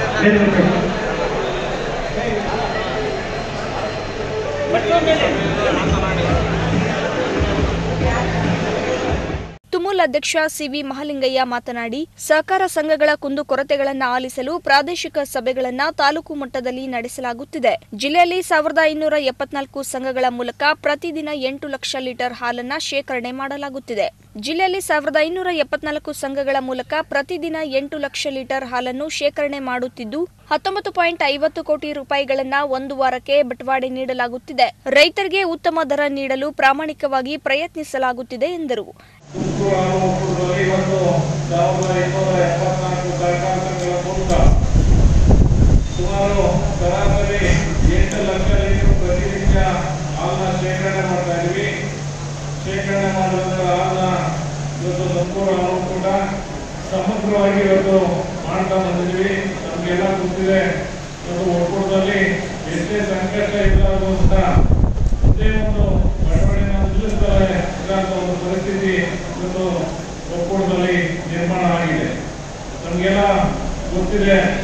ತುಮುಲ್ ಅಧ್ಯಕ್ಷ ಸಿವಿ ಮಹಾಲಿಂಗಯ್ಯ ಮಾತನಾಡಿ ಸಹಕಾರ ಸಂಘಗಳ ಕುಂದುಕೊರತೆಗಳನ್ನು ಆಲಿಸಲು ಪ್ರಾದೇಶಿಕ ಸಭೆಗಳನ್ನು ತಾಲೂಕು ಮಟ್ಟದಲ್ಲಿ ನಡೆಸಲಾಗುತ್ತಿದೆ ಜಿಲ್ಲೆಯಲ್ಲಿ ಸಾವಿರದ ಐನೂರ ಎಪ್ಪತ್ನಾಲ್ಕು ಸಂಘಗಳ ಮೂಲಕ ಪ್ರತಿದಿನ ಎಂಟು ಲಕ್ಷ ಲೀಟರ್ ಹಾಲನ್ನ ಶೇಖರಣೆ ಮಾಡಲಾಗುತ್ತಿದೆ ಜಿಲ್ಲೆಯಲ್ಲಿ ಸಾವಿರದ ಐನೂರ ಎಪ್ಪತ್ನಾಲ್ಕು ಸಂಘಗಳ ಮೂಲಕ ಪ್ರತಿದಿನ ಎಂಟು ಲಕ್ಷ ಲೀಟರ್ ಹಾಲನ್ನು ಶೇಖರಣೆ ಮಾಡುತ್ತಿದ್ದು ಹತ್ತೊಂಬತ್ತು ಪಾಯಿಂಟ್ ಐವತ್ತು ಕೋಟಿ ರೂಪಾಯಿಗಳನ್ನ ಒಂದು ವಾರಕ್ಕೆ ಬಟವಾಡೆ ನೀಡಲಾಗುತ್ತಿದೆ ರೈತರಿಗೆ ಉತ್ತಮ ದರ ನೀಡಲು ಪ್ರಾಮಾಣಿಕವಾಗಿ ಪ್ರಯತ್ನಿಸಲಾಗುತ್ತಿದೆ ಎಂದರು ತುಮಕೂರು ಹಾಲು ಒಕ್ಕೂಟದಲ್ಲಿ ಒಂದು ಸಾವಿರದ ಇನ್ನೂರ ಎಪ್ಪತ್ನಾಲ್ಕು ಸಹಕಾರ ಸಂಘಗಳ ಮೂಲಕ ಸುಮಾರು ಸರಾಸರಿ ಎಂಟು ಲಕ್ಷ ಲೀಟರ್ ಪ್ರತಿನಿತ್ಯ ಹಾಲನ್ನ ಶೇಖರಣೆ ಮಾಡ್ತಾ ಇದ್ವಿ ಶೇಖರಣೆ ಮಾಡಿದಂಥ ಹಾಲನ್ನ ಇವತ್ತು ತುಮಕೂರು ಹಾಲು ಒಕ್ಕೂಟ ಸಮಗ್ರವಾಗಿ ಇವತ್ತು ಮಾಡ್ತಾ ಬಂದಿದ್ವಿ ನಮಗೆಲ್ಲ ಗೊತ್ತಿದೆ ಇವತ್ತು ಒಕ್ಕೂಟದಲ್ಲಿ ಎಷ್ಟೇ ಸಂಕಷ್ಟ ಇರಲಾರದು ಅಂತ ಒಂದೇ ಒಂದು ಬಡವಣೆಯನ್ನು ನಿಲ್ಲಿಸ್ತಾರೆ ಇಲ್ಲಂತ ಒಂದು ಪರಿಸ್ಥಿತಿ ಇವತ್ತು ಒಕ್ಕೂಟದಲ್ಲಿ ನಿರ್ಮಾಣ ಆಗಿದೆ ನಮಗೆಲ್ಲ ಗೊತ್ತಿದೆ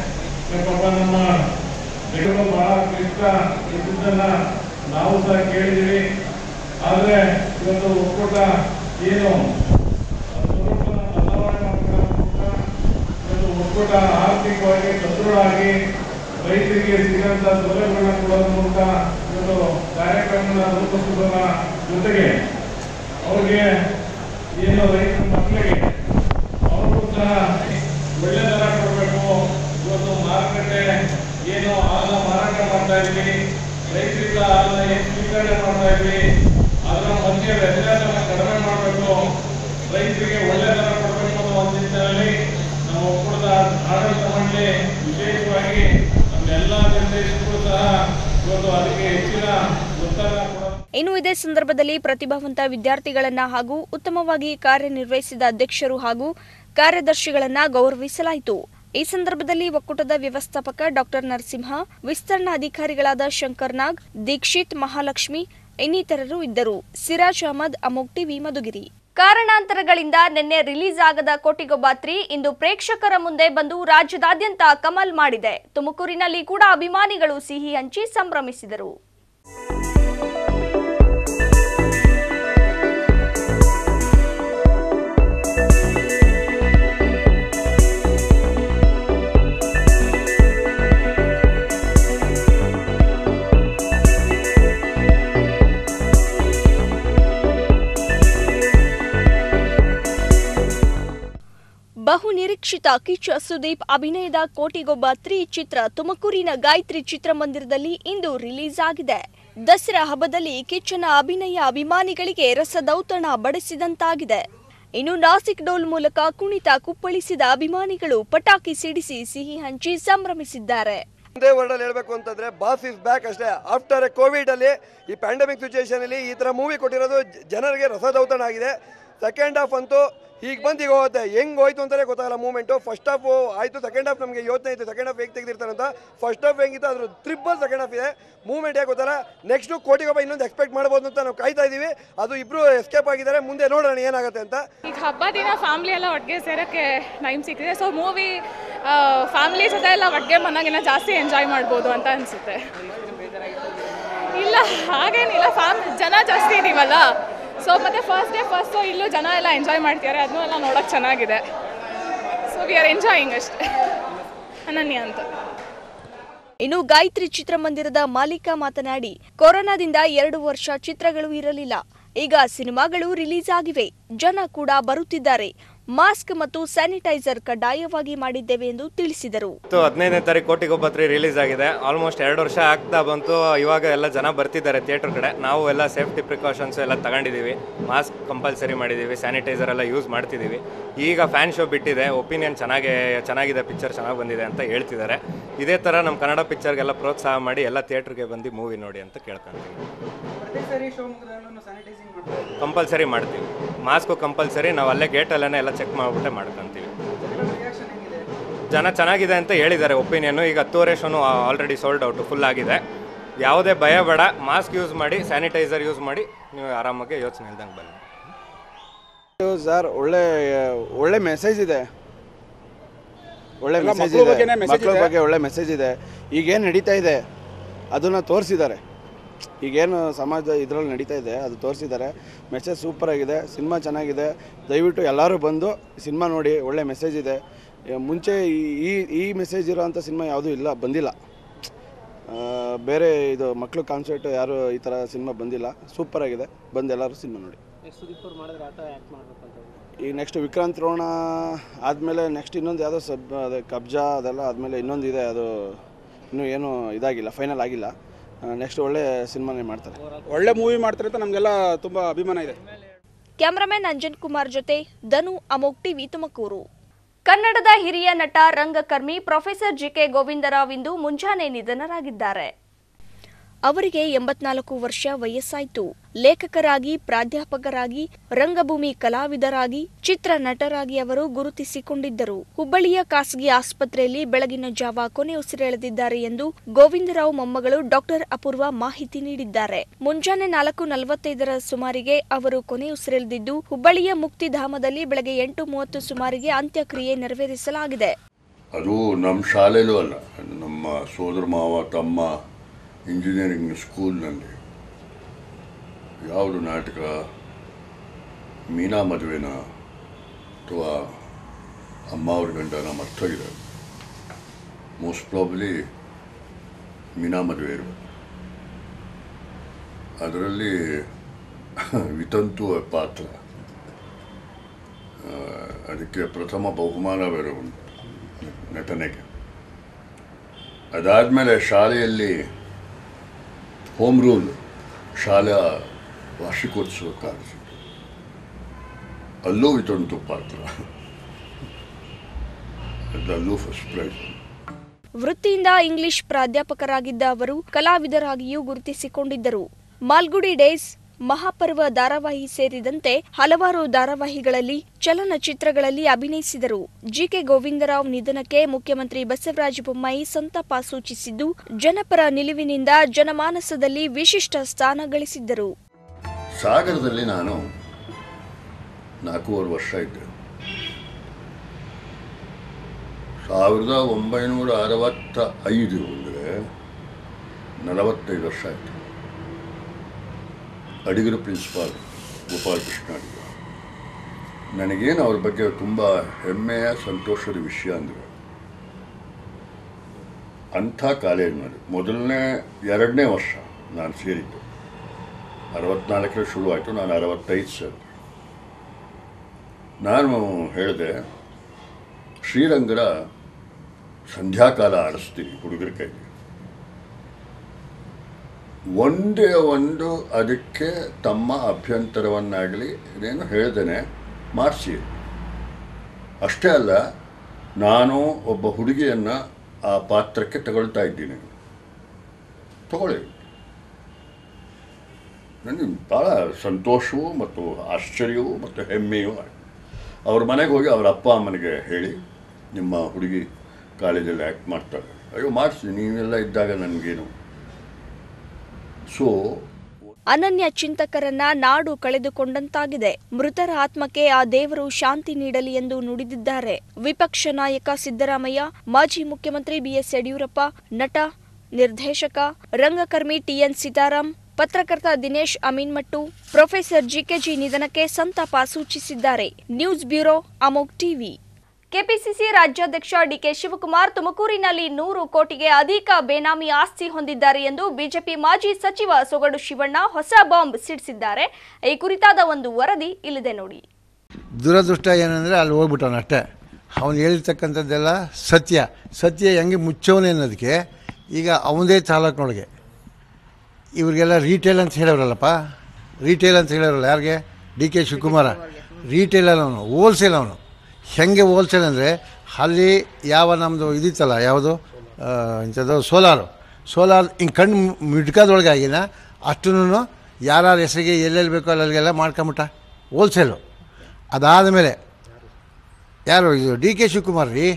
ಪಾಪ ನಮ್ಮ ಬೆಳಗ್ಗೆ ಬಹಳ ಕ್ಲಿಷ್ಟ ಇದ್ದದ್ದನ್ನ ನಾವು ಸಹ ಕೇಳಿದ್ದೀವಿ ಆದರೆ ಇವತ್ತು ಒಕ್ಕೂಟ ಏನು ಸ್ವರೂಪನ ಬದಲಾವಣೆ ಮಾಡ್ಕೊಳ್ಳೋ ಮೂಲಕ ಇವತ್ತು ಒಕ್ಕೂಟ ಆರ್ಥಿಕವಾಗಿ ಸದೃಢವಾಗಿ ರೈತರಿಗೆ ಸಿಗಂತ ಸೌಲಭ್ಯಗಳನ್ನ ಕೊಡೋದ್ರ ಮೂಲಕ ಇವತ್ತು ಕಾರ್ಯಕ್ರಮನ ರೂಪಿಸುವುದರ ಜೊತೆಗೆ ಅವ್ರಿಗೆ ಏನು ರೈತರ ಮಕ್ಕಳಿಗೆ ಅವರು ಸಹ ಒಳ್ಳೆ ದರ ಕೊಡಬೇಕು ಇವತ್ತು ಮಾರುಕಟ್ಟೆ ಏನು ಹಾಲನ್ನ ಮಾರಾಟ ಮಾಡ್ತಾ ಇದ್ವಿ ರೈತರಿಂದ ಹಾಲನ್ನ ಏನು ಸ್ವೀಕರಣೆ ಮಾಡ್ತಾ ಇದ್ವಿ ಅದರ ಮಧ್ಯೆ ವ್ಯತ್ಯಾಸನ ಕಡಿಮೆ ಮಾಡಬೇಕು ರೈತರಿಗೆ ಒಳ್ಳೆ ದರ ಕೊಡಬೇಕು ಅನ್ನೋ ಒಂದು ನಿಟ್ಟಿನಲ್ಲಿ ನಮ್ಮ ಒಕ್ಕೂಟದ ಆಡಳಿತ ಮಂಡಳಿ ವಿಶೇಷವಾಗಿ ನಮ್ಮೆಲ್ಲ ನಿರ್ದೇಶಕರು ಸಹ ಇವತ್ತು ಅದಕ್ಕೆ ಹೆಚ್ಚಿನ ಒತ್ತಡ ಕೊಡ ಇನ್ನು ಇದೇ ಸಂದರ್ಭದಲ್ಲಿ ಪ್ರತಿಭಾವಂತ ವಿದ್ಯಾರ್ಥಿಗಳನ್ನ ಹಾಗೂ ಉತ್ತಮವಾಗಿ ಕಾರ್ಯನಿರ್ವಹಿಸಿದ ಅಧ್ಯಕ್ಷರು ಹಾಗೂ ಕಾರ್ಯದರ್ಶಿಗಳನ್ನ ಗೌರವಿಸಲಾಯಿತು ಈ ಸಂದರ್ಭದಲ್ಲಿ ಒಕ್ಕೂಟದ ವ್ಯವಸ್ಥಾಪಕ ಡಾಕ್ಟರ್ ನರಸಿಂಹ ವಿಸ್ತರಣಾಧಿಕಾರಿಗಳಾದ ಶಂಕರ್ ನಾಗ್ ದೀಕ್ಷಿತ್ ಮಹಾಲಕ್ಷ್ಮಿ ಇನ್ನಿತರರು ಇದ್ದರು ಸಿರಾಜ್ ಅಹಮದ್ ಅಮೋಕ್ ಟಿವಿ ಮಧುಗಿರಿ ಕಾರಣಾಂತರಗಳಿಂದ ನಿನ್ನೆ ರಿಲೀಸ್ ಆಗದ ಕೋಟಿಗೊಬ್ಬ ತ್ರೀ ಇಂದು ಪ್ರೇಕ್ಷಕರ ಮುಂದೆ ಬಂದು ರಾಜ್ಯದಾದ್ಯಂತ ಕಮಲ್ ಮಾಡಿದೆ ತುಮಕೂರಿನಲ್ಲಿ ಕೂಡ ಅಭಿಮಾನಿಗಳು ಸಿಹಿ ಹಂಚಿ ಸಂಭ್ರಮಿಸಿದರು ಬಹು ನಿರೀಕ್ಷಿತ ಕಿಚ್ಚ ಸುದೀಪ್ ಅಭಿನಯದ ಕೋಟಿಗೊಬ್ಬ ತ್ರೀ ಚಿತ್ರ ತುಮಕೂರಿನ ಗಾಯತ್ರಿ ಚಿತ್ರಮಂದಿರದಲ್ಲಿ ಇಂದು ರಿಲೀಸ್ ಆಗಿದೆ ದಸರಾ ಹಬ್ಬದಲ್ಲಿ ಕಿಚ್ಚನ ಅಭಿನಯ ಅಭಿಮಾನಿಗಳಿಗೆ ರಸದೌತಣ ಬಡಿಸಿದಂತಾಗಿದೆ ಇನ್ನು ನಾಸಿಕ್ ಡೋಲ್ ಮೂಲಕ ಕುಣಿತ ಕುಪ್ಪಳಿಸಿದ ಅಭಿಮಾನಿಗಳು ಪಟಾಕಿ ಸಿಡಿಸಿ ಸಿಹಿ ಹಂಚಿ ಸಂಭ್ರಮಿಸಿದ್ದಾರೆ ಒಂದೇ ವರ್ಡಲ್ಲಿ ಹೇಳಬೇಕು ಅಂತಂದ್ರೆ ಬಾಸ್ ಇಸ್ ಬ್ಯಾಕ್ ಅಷ್ಟೇ ಆಫ್ಟರ್ ಕೋವಿಡ್ ಅಲ್ಲಿ ಈ ಪ್ಯಾಂಡಮಿಕ್ ಸಿಚುವೇಶನ್ ಅಲ್ಲಿ ಈ ತರ ಮೂವಿ ಕೊಟ್ಟಿರೋದು ಜ- ಜನರಿಗೆ ರಸದೌತಣ ಆಗಿದೆ ಸೆಕೆಂಡ್ ಹಾಫ್ ಅಂತೂ ಈಗ ಬಂದು ಈಗ ಹೋಗುತ್ತೆ ಹೆಂಗ್ ಹೋಯ್ತು ಅಂತಾನೆ ಗೊತ್ತಾಗಲ್ಲ ಮೂಮೆಂಟು ಫಸ್ಟ್ ಹಾಫ್ ಆಯ್ತು ಸೆಕೆಂಡ್ ಹಾಫ್ ನಮಗೆ ಯೋಚನೆ ಇತ್ತು ಸೆಕೆಂಡ್ ಹಾಫ್ ಹೇಗೆ ತೆಗೆದಿರ್ತಾರಂತ ಫಸ್ಟ್ ಹಾಫ್ ಹೆಂಗಿತ್ತು ಅದ್ರ ತ್ರಿಬಲ್ ಸೆಕೆಂಡ್ ಹಾಫ್ ಇದೆ ಮೂಮೆಂಟ್ ಯಾಕೆ ಗೊತ್ತಲ್ಲ ನೆಕ್ಸ್ಟ್ ಕೋಟಿಗೊಬ್ಬ ಇನ್ನೊಂದು ಎಕ್ಸ್ಪೆಕ್ಟ್ ಮಾಡ್ಬೋದು ಅಂತ ನಾವು ಕಾಯ್ತಾ ಇದೀವಿ ಅದು ಇಬ್ರು ಎಸ್ಕೇಪ್ ಆಗಿದ್ದಾರೆ ಮುಂದೆ ನೋಡೋಣ ಏನಾಗುತ್ತೆ ಅಂತ ಈಗ ಹಬ್ಬ ದಿನ ಫ್ಯಾಮ್ಲಿ ಎಲ್ಲ ಒಟ್ಟಿಗೆ ಸೇರೋಕ್ಕೆ ಟೈಮ್ ಸಿಕ್ಕಿದೆ ಸೊ ಮೂವಿ ಫ್ಯಾಮ್ಲಿ ಜೊತೆ ಎಲ್ಲ ಒಟ್ಟಿಗೆ ಬಂದಾಗಿನ ಜಾಸ್ತಿ ಎಂಜಾಯ್ ಮಾಡ್ಬೋದು ಅಂತ ಅನಿಸುತ್ತೆ ಇಲ್ಲ ಹಾಗೇನಿಲ್ಲ ಫ್ಯಾಮ್ ಜನ ಜಾಸ್ತಿ ಇದೀವಲ್ಲ ಸೊ ಮತ್ತೆ ಫಸ್ಟ್ ಡೇ ಫಸ್ಟು ಇಲ್ಲೂ ಜನ ಎಲ್ಲ ಎಂಜಾಯ್ ಮಾಡ್ತಿದ್ದಾರೆ ಅದನ್ನೂ ಎಲ್ಲ ನೋಡೋಕೆ ಚೆನ್ನಾಗಿದೆ ಸೊ ವಿ ಆರ್ ಎಂಜಾಯಿಂಗ್ ಅಷ್ಟೇ ಅನನ್ಯ ಅಂತ ಇನ್ನು ಗಾಯತ್ರಿ ಚಿತ್ರಮಂದಿರದ ಮಾಲೀಕ ಮಾತನಾಡಿ ಕೊರೋನಾದಿಂದ ಎರಡು ವರ್ಷ ಚಿತ್ರಗಳು ಇರಲಿಲ್ಲ ಈಗ ಸಿನಿಮಾಗಳು ರಿಲೀಸ್ ಆಗಿವೆ ಜನ ಕೂಡ ಬರುತ್ತಿದ್ದಾರೆ ಮಾಸ್ಕ್ ಮತ್ತು ಸ್ಯಾನಿಟೈಸರ್ ಕಡ್ಡಾಯವಾಗಿ ಮಾಡಿದ್ದೇವೆ ಎಂದು ತಿಳಿಸಿದರು ಇವತ್ತು ಹದಿನೈದನೇ ತಾರೀಕು ಕೋಟಿಗೊಬ್ಬ ತ್ರೀ ರಿಲೀಸ್ ಆಗಿದೆ ಆಲ್ಮೋಸ್ಟ್ ಎರಡು ವರ್ಷ ಆಗ್ತಾ ಬಂತು ಇವಾಗ ಎಲ್ಲ ಜನ ಬರ್ತಿದ್ದಾರೆ ಥಿಯೇಟರ್ ಕಡೆ ನಾವು ಎಲ್ಲ ಸೇಫ್ಟಿ ಪ್ರಿಕಾಷನ್ಸ್ ಎಲ್ಲ ತಗೊಂಡಿದ್ದೀವಿ ಮಾಸ್ಕ್ ಕಂಪಲ್ಸರಿ ಮಾಡಿದ್ದೀವಿ ಸ್ಯಾನಿಟೈಸರ್ ಎಲ್ಲ ಯೂಸ್ ಮಾಡ್ತಿದ್ದೀವಿ ಈಗ ಫ್ಯಾನ್ ಶೋ ಬಿಟ್ಟಿದೆ ಒಪಿನಿಯನ್ ಚೆನ್ನಾಗೆ ಚೆನ್ನಾಗಿದೆ ಪಿಕ್ಚರ್ ಚೆನ್ನಾಗಿ ಬಂದಿದೆ ಅಂತ ಹೇಳ್ತಿದ್ದಾರೆ ಇದೇ ಥರ ನಮ್ಮ ಕನ್ನಡ ಪಿಕ್ಚರ್ಗೆಲ್ಲ ಪ್ರೋತ್ಸಾಹ ಮಾಡಿ ಎಲ್ಲ ಥಿಯೇಟ್ರಿಗೆ ಬಂದು ಮೂವಿ ನೋಡಿ ಅಂತ ಕೇಳ್ಕೊಂತೀವಿ ಕಂಪಲ್ಸರಿ ಮಾಡ್ತೀವಿ ಮಾಸ್ಕು ಕಂಪಲ್ಸರಿ ನಾವು ಅಲ್ಲೇ ಗೇಟಲ್ಲೇ ಎಲ್ಲ ಚೆಕ್ ಮಾಡಿಬಿಟ್ಟೆ ಮಾಡ್ಕೊತೀವಿ ಜನ ಚೆನ್ನಾಗಿದೆ ಅಂತ ಹೇಳಿದ್ದಾರೆ ಒಪಿನಿಯನ್ನು ಈಗ ಹತ್ತುವರೆ ಶೋನು ಆಲ್ರೆಡಿ ಸೋಲ್ಡ್ ಔಟು ಫುಲ್ ಆಗಿದೆ ಯಾವುದೇ ಭಯ ಬೇಡ ಮಾಸ್ಕ್ ಯೂಸ್ ಮಾಡಿ ಸ್ಯಾನಿಟೈಸರ್ ಯೂಸ್ ಮಾಡಿ ನೀವು ಆರಾಮಾಗಿ ಯೋಚನೆ ಇಲ್ದಂಗೆ ಬನ್ನಿ ಸರ್ ಒಳ್ಳೆ ಒಳ್ಳೆ ಮೆಸೇಜ್ ಇದೆ ಒಳ್ಳೆ ಎಲ್ಲ ಮೆಸೇಜ್ ಮಕ್ಳ ಇದೆ ಬಗ್ಗೆನೇ message ಮಕ್ಕಳ ಇದೆ. ಬಗ್ಗೆ ಒಳ್ಳೆ ಮೆಸೇಜ್ ಇದೆ ಈಗೇನು ನಡೀತಾ ಇದೆ ಅದನ್ನು ತೋರಿಸಿದ್ದಾರೆ ಈಗೇನು ಸಮಾಜ ಇದರಲ್ಲಿ ನಡೀತಾ ಇದೆ ಅದು ತೋರಿಸಿದ್ದಾರೆ ಮೆಸೇಜ್ ಸೂಪರ್ ಆಗಿದೆ ಸಿನಿಮಾ ಚೆನ್ನಾಗಿದೆ ದಯವಿಟ್ಟು ಎಲ್ಲರೂ ಬಂದು ಸಿನಿಮಾ ನೋಡಿ ಒಳ್ಳೆ ಮೆಸೇಜ್ ಇದೆ ಏ, ಮುಂಚೆ ಈ- ಈ ಈ ಮೆಸೇಜ್ ಇರೋವಂಥ ಸಿನಿಮಾ ಯಾವುದೂ ಇಲ್ಲ ಬಂದಿಲ್ಲ ಆ, ಬೇರೆ ಇದು ಮಕ್ಕಳು ಕಾನ್ಸರ್ಟ್ ಯಾರು ಈ ಥರ ಸಿನಿಮಾ ಬಂದಿಲ್ಲ ಸೂಪರ್ ಆಗಿದೆ ಬಂದು ಎಲ್ಲರೂ ಸಿನಿಮಾ ನೋಡಿ ಈಗ ನೆಕ್ಸ್ಟ್ ವಿಕ್ರಾಂತ್ ರೋಣ ಆದಮೇಲೆ ನೆಕ್ಸ್ಟ್ ಇನ್ನೊಂದು ಯಾವುದೋ ಸಬ್ ಅದೇ ಕಬ್ಜಾ ಅದೆಲ್ಲ ಆದಮೇಲೆ ಇನ್ನೊಂದು ಇದೆ ಅದು ಇನ್ನೂ ಏನು ಇದಾಗಿಲ್ಲ ಫೈನಲ್ ಆಗಿಲ್ಲ ನೆಕ್ಸ್ಟ್ ಒಳ್ಳೆ ಸಿನಿಮಾನೇ ಮಾಡ್ತಾರೆ ಒಳ್ಳೆ ಮೂವಿ ಮಾಡ್ತಾರೆ ಅಂತ ನಮಗೆಲ್ಲ ತುಂಬ ಅಭಿಮಾನ ಇದೆ ಕ್ಯಾಮರಾಮನ್ ಅಂಜನ್ ಕುಮಾರ್ ಜೊತೆ ಧನು ಅಮೋಕ್ ಟಿವಿ ತುಮಕೂರು ಕನ್ನಡದ ಹಿರಿಯ ನಟ ರಂಗಕರ್ಮಿ ಪ್ರೊಫೆಸರ್ ಜಿಕೆ ಗೋವಿಂದರಾವ್ ಇಂದು ಮುಂಜಾನೆ ನಿಧನರಾಗಿದ್ದಾರೆ ಅವರಿಗೆ ಎಂಬತ್ನಾಲ್ಕು ವರ್ಷ ವಯಸ್ಸಾಯಿತು ಲೇಖಕರಾಗಿ ಪ್ರಾಧ್ಯಾಪಕರಾಗಿ ರಂಗಭೂಮಿ ಕಲಾವಿದರಾಗಿ ಚಿತ್ರ ನಟರಾಗಿ ಅವರು ಗುರುತಿಸಿಕೊಂಡಿದ್ದರು ಹುಬ್ಬಳ್ಳಿಯ ಖಾಸಗಿ ಆಸ್ಪತ್ರೆಯಲ್ಲಿ ಬೆಳಗಿನ ಜಾವ ಕೊನೆ ಉಸಿರೆಳೆದಿದ್ದಾರೆ ಎಂದು ಗೋವಿಂದರಾವ್ ಮೊಮ್ಮಗಳು ಡಾಕ್ಟರ್ ಅಪೂರ್ವ ಮಾಹಿತಿ ನೀಡಿದ್ದಾರೆ ಮುಂಜಾನೆ ನಾಲ್ಕು ನಲವತ್ತೈದರ ಸುಮಾರಿಗೆ ಅವರು ಕೊನೆ ಉಸಿರೆಳೆದಿದ್ದು ಹುಬ್ಬಳ್ಳಿಯ ಮುಕ್ತಿಧಾಮದಲ್ಲಿ ಬೆಳಗ್ಗೆ ಎಂಟು ಮೂವತ್ತು ಸುಮಾರಿಗೆ ಅಂತ್ಯಕ್ರಿಯೆ ನೆರವೇರಿಸಲಾಗಿದೆ ಅದು ನಮ್ಮ ಶಾಲೆಯಲ್ಲೂ ಅಲ್ಲ ನಮ್ಮ ಸೋದರ ಮಾವ ತಮ್ಮ ಇಂಜಿನಿಯರಿಂಗ್ ಸ್ಕೂಲ್ನಲ್ಲಿ ಯಾವುದು ನಾಟಕ ಮೀನಾ ಮದುವೆನ ಅಥವಾ ಅಮ್ಮ ಅವ್ರ ಗಂಡನ ಮರ್ತೋಗಿದೆ ಮೋಸ್ಟ್ ಪ್ರಾಬ್ಲಿ ಮೀನಾ ಮದುವೆ ಇರಬೇಕು ಅದರಲ್ಲಿ ವಿತಂತು ಪಾತ್ರ ಆ, ಅದಕ್ಕೆ ಪ್ರಥಮ ಬಹುಮಾನ ಬೇರೆ ಉಂಟು ನಟನೆಗೆ ಅದಾದಮೇಲೆ ಶಾಲೆಯಲ್ಲಿ ಹೋಮ್ ರೂಲ್ ಶಾಲಾ ವಾರ್ಷಿಕೋತ್ಸವ ಕಾರ್ಯ ಅಲ್ಲೂ ವಿತಂತು ಪಾತ್ರ ಅದಲ್ಲೂ ಫಸ್ಟ್ ಪ್ರೈಸ್ ವೃತ್ತಿಯಿಂದ ಇಂಗ್ಲಿಷ್ ಪ್ರಾಧ್ಯಾಪಕರಾಗಿದ್ದ ಅವರು ಕಲಾವಿದರಾಗಿಯೂ ಗುರುತಿಸಿಕೊಂಡಿದ್ದರು ಮಾಲ್ಗುಡಿ ಡೇಸ್ ಮಹಾಪರ್ವ ಧಾರಾವಾಹಿ ಸೇರಿದಂತೆ ಹಲವಾರು ಧಾರಾವಾಹಿಗಳಲ್ಲಿ ಚಲನಚಿತ್ರಗಳಲ್ಲಿ ಅಭಿನಯಿಸಿದರು ಜಿಕೆ ಗೋವಿಂದರಾವ್ ನಿಧನಕ್ಕೆ ಮುಖ್ಯಮಂತ್ರಿ ಬಸವರಾಜ ಬೊಮ್ಮಾಯಿ ಸಂತಾಪ ಸೂಚಿಸಿದ್ದು ಜನಪರ ನಿಲುವಿನಿಂದ ಜನಮಾನಸದಲ್ಲಿ ವಿಶಿಷ್ಟ ಸ್ಥಾನ ಗಳಿಸಿದ್ದರು ಸಾಗರದಲ್ಲಿ ನಾನು ನಾಲ್ಕೂವರೆ ವರ್ಷ ಇದ್ದೆ ಸಾವಿರದ ಒಂಬೈನೂರ ಅರವತ್ತ ಐದು ಅಂದರೆ ನಲವತ್ತೈದು ವರ್ಷ ಆಯಿತು ಅಡಿಗರ ಪ್ರಿನ್ಸಿಪಾಲ್ ಗೋಪಾಲ್ ಕೃಷ್ಣ ಅಡಿಗ ನನಗೇನು ಅವ್ರ ಬಗ್ಗೆ ತುಂಬ ಹೆಮ್ಮೆಯ ಸಂತೋಷದ ವಿಷಯ ಅಂದರೆ ಅಂಥ ಕಾಲೇಜಿನಲ್ಲಿ ಮೊದಲನೇ ಎರಡನೇ ವರ್ಷ ನಾನು ಸೇರಿದ್ದು ಅರವತ್ನಾಲ್ಕರಲ್ಲಿ ಶುರುವಾಯಿತು ನಾನು ಅರವತ್ತೈದು ಸರ್ ನಾನು ಹೇಳಿದೆ ಶ್ರೀರಂಗರ ಸಂಧ್ಯಾಕಾಲ ಆಡಿಸ್ತೀನಿ ಹುಡುಗರ ಕೈಗೆ ಒಂದೇ ಒಂದು ಅದಕ್ಕೆ ತಮ್ಮ ಅಭ್ಯಂತರವನ್ನಾಗಲಿ ಇದೇನು ಹೇಳ್ದೇನೆ ಮಾಡಿಸಿ ಅಷ್ಟೇ ಅಲ್ಲ ನಾನು ಒಬ್ಬ ಹುಡುಗಿಯನ್ನು ಆ ಪಾತ್ರಕ್ಕೆ ತಗೊಳ್ತಾ ಇದ್ದೀನಿ ತಗೊಳ್ಳಿ ನನಗೆ ಭಾಳ ಸಂತೋಷವೂ ಮತ್ತು ಆಶ್ಚರ್ಯವೂ ಮತ್ತು ಹೆಮ್ಮೆಯೂ ಆಯ್ತು ಅವ್ರ ಮನೆಗೆ ಹೋಗಿ ಅವ್ರ ಅಪ್ಪ ಅಮ್ಮನಿಗೆ ಹೇಳಿ ನಿಮ್ಮ ಹುಡುಗಿ ಕಾಲೇಜಲ್ಲಿ ಆ್ಯಕ್ಟ್ ಮಾಡ್ತಾರೆ ಅಯ್ಯೋ ಮಾಡಿಸಿ ನೀವೆಲ್ಲ ಇದ್ದಾಗ ನನಗೇನು ಸೊ ಅನನ್ಯ ಚಿಂತಕರನ್ನ ನಾಡು ಕಳೆದುಕೊಂಡಂತಾಗಿದೆ ಮೃತರ ಆತ್ಮಕ್ಕೆ ಆ ದೇವರು ಶಾಂತಿ ನೀಡಲಿ ಎಂದು ನುಡಿದಿದ್ದಾರೆ ವಿಪಕ್ಷ ನಾಯಕ ಸಿದ್ದರಾಮಯ್ಯ ಮಾಜಿ ಮುಖ್ಯಮಂತ್ರಿ ಬಿಎಸ್ ಯಡಿಯೂರಪ್ಪ ನಟ ನಿರ್ದೇಶಕ ರಂಗಕರ್ಮಿ ಟಿಎನ್ ಸೀತಾರಾಂ ಪತ್ರಕರ್ತ ದಿನೇಶ್ ಅಮೀನ್ಮಟ್ಟು ಪ್ರೊಫೆಸರ್ ಜಿಕೆಜಿ ನಿಧನಕ್ಕೆ ಸಂತಾಪ ಸೂಚಿಸಿದ್ದಾರೆ ನ್ಯೂಸ್ ಬ್ಯೂರೋ ಅಮೋಕ್ ಟಿವಿ ಕೆಪಿಸಿಸಿ ರಾಜ್ಯಾಧ್ಯಕ್ಷ ಡಿಕೆ ಶಿವಕುಮಾರ್ ತುಮಕೂರಿನಲ್ಲಿ ನೂರು ಕೋಟಿಗೆ ಅಧಿಕ ಬೇನಾಮಿ ಆಸ್ತಿ ಹೊಂದಿದ್ದಾರೆ ಎಂದು ಬಿಜೆಪಿ ಮಾಜಿ ಸಚಿವ ಸೊಗಡು ಶಿವಣ್ಣ ಹೊಸ ಬಾಂಬ್ ಸಿಡಿಸಿದ್ದಾರೆ ಈ ಕುರಿತಾದ ಒಂದು ವರದಿ ಇಲ್ಲಿದೆ ನೋಡಿ ದುರದೃಷ್ಟ ಏನಂದರೆ ಅಲ್ಲಿ ಹೋಗ್ಬಿಟ್ಟವನು ಅಷ್ಟೇ ಅವನು ಹೇಳಿರ್ತಕ್ಕಂಥದ್ದೆಲ್ಲ ಸತ್ಯ ಸತ್ಯ ಹೆಂಗೆ ಮುಚ್ಚವನೇ ಅನ್ನೋದಕ್ಕೆ ಈಗ ಅವನದೇ ಚಾಲಕನೊಳಗೆ ಇವ್ರಿಗೆಲ್ಲ ರೀಟೇಲ್ ಅಂತ ಹೇಳೋರಲ್ಲಪ್ಪ ರೀಟೇಲ್ ಅಂತ ಹೇಳೋರಲ್ಲ ಯಾರಿಗೆ ಡಿ ಕೆ ಶಿವಕುಮಾರ ರೀಟೇಲಲ್ಲಿ ಅವನು ಹೋಲ್ಸೇಲ್ ಅವನು ಹೆಂಗೆ ಹೋಲ್ಸೇಲ್ ಅಂದರೆ ಅಲ್ಲಿ ಯಾವ ನಮ್ಮದು ಇದಿತ್ತಲ್ಲ ಯಾವುದು ಆ, ಇಂಥದ್ದು ಸೋಲಾರು ಸೋಲಾರ್ ಹಿಂಗೆ ಕಣ್ಣು ಮಿಡ್ಕದೊಳಗಾಗಿನ ಅಷ್ಟೂ ಯಾರ್ಯಾರ ಹೆಸರಿಗೆ ಎಲ್ಲೆಲ್ಲಿ ಬೇಕೋ ಅಲ್ಲಿಗೆಲ್ಲ ಮಾಡ್ಕೊಂಬಿಟ್ಟ ಹೋಲ್ಸೇಲು ಅದಾದ ಮೇಲೆ ಯಾರು ಇದು ಡಿ ಕೆ ಶಿವಕುಮಾರ್ ರೀ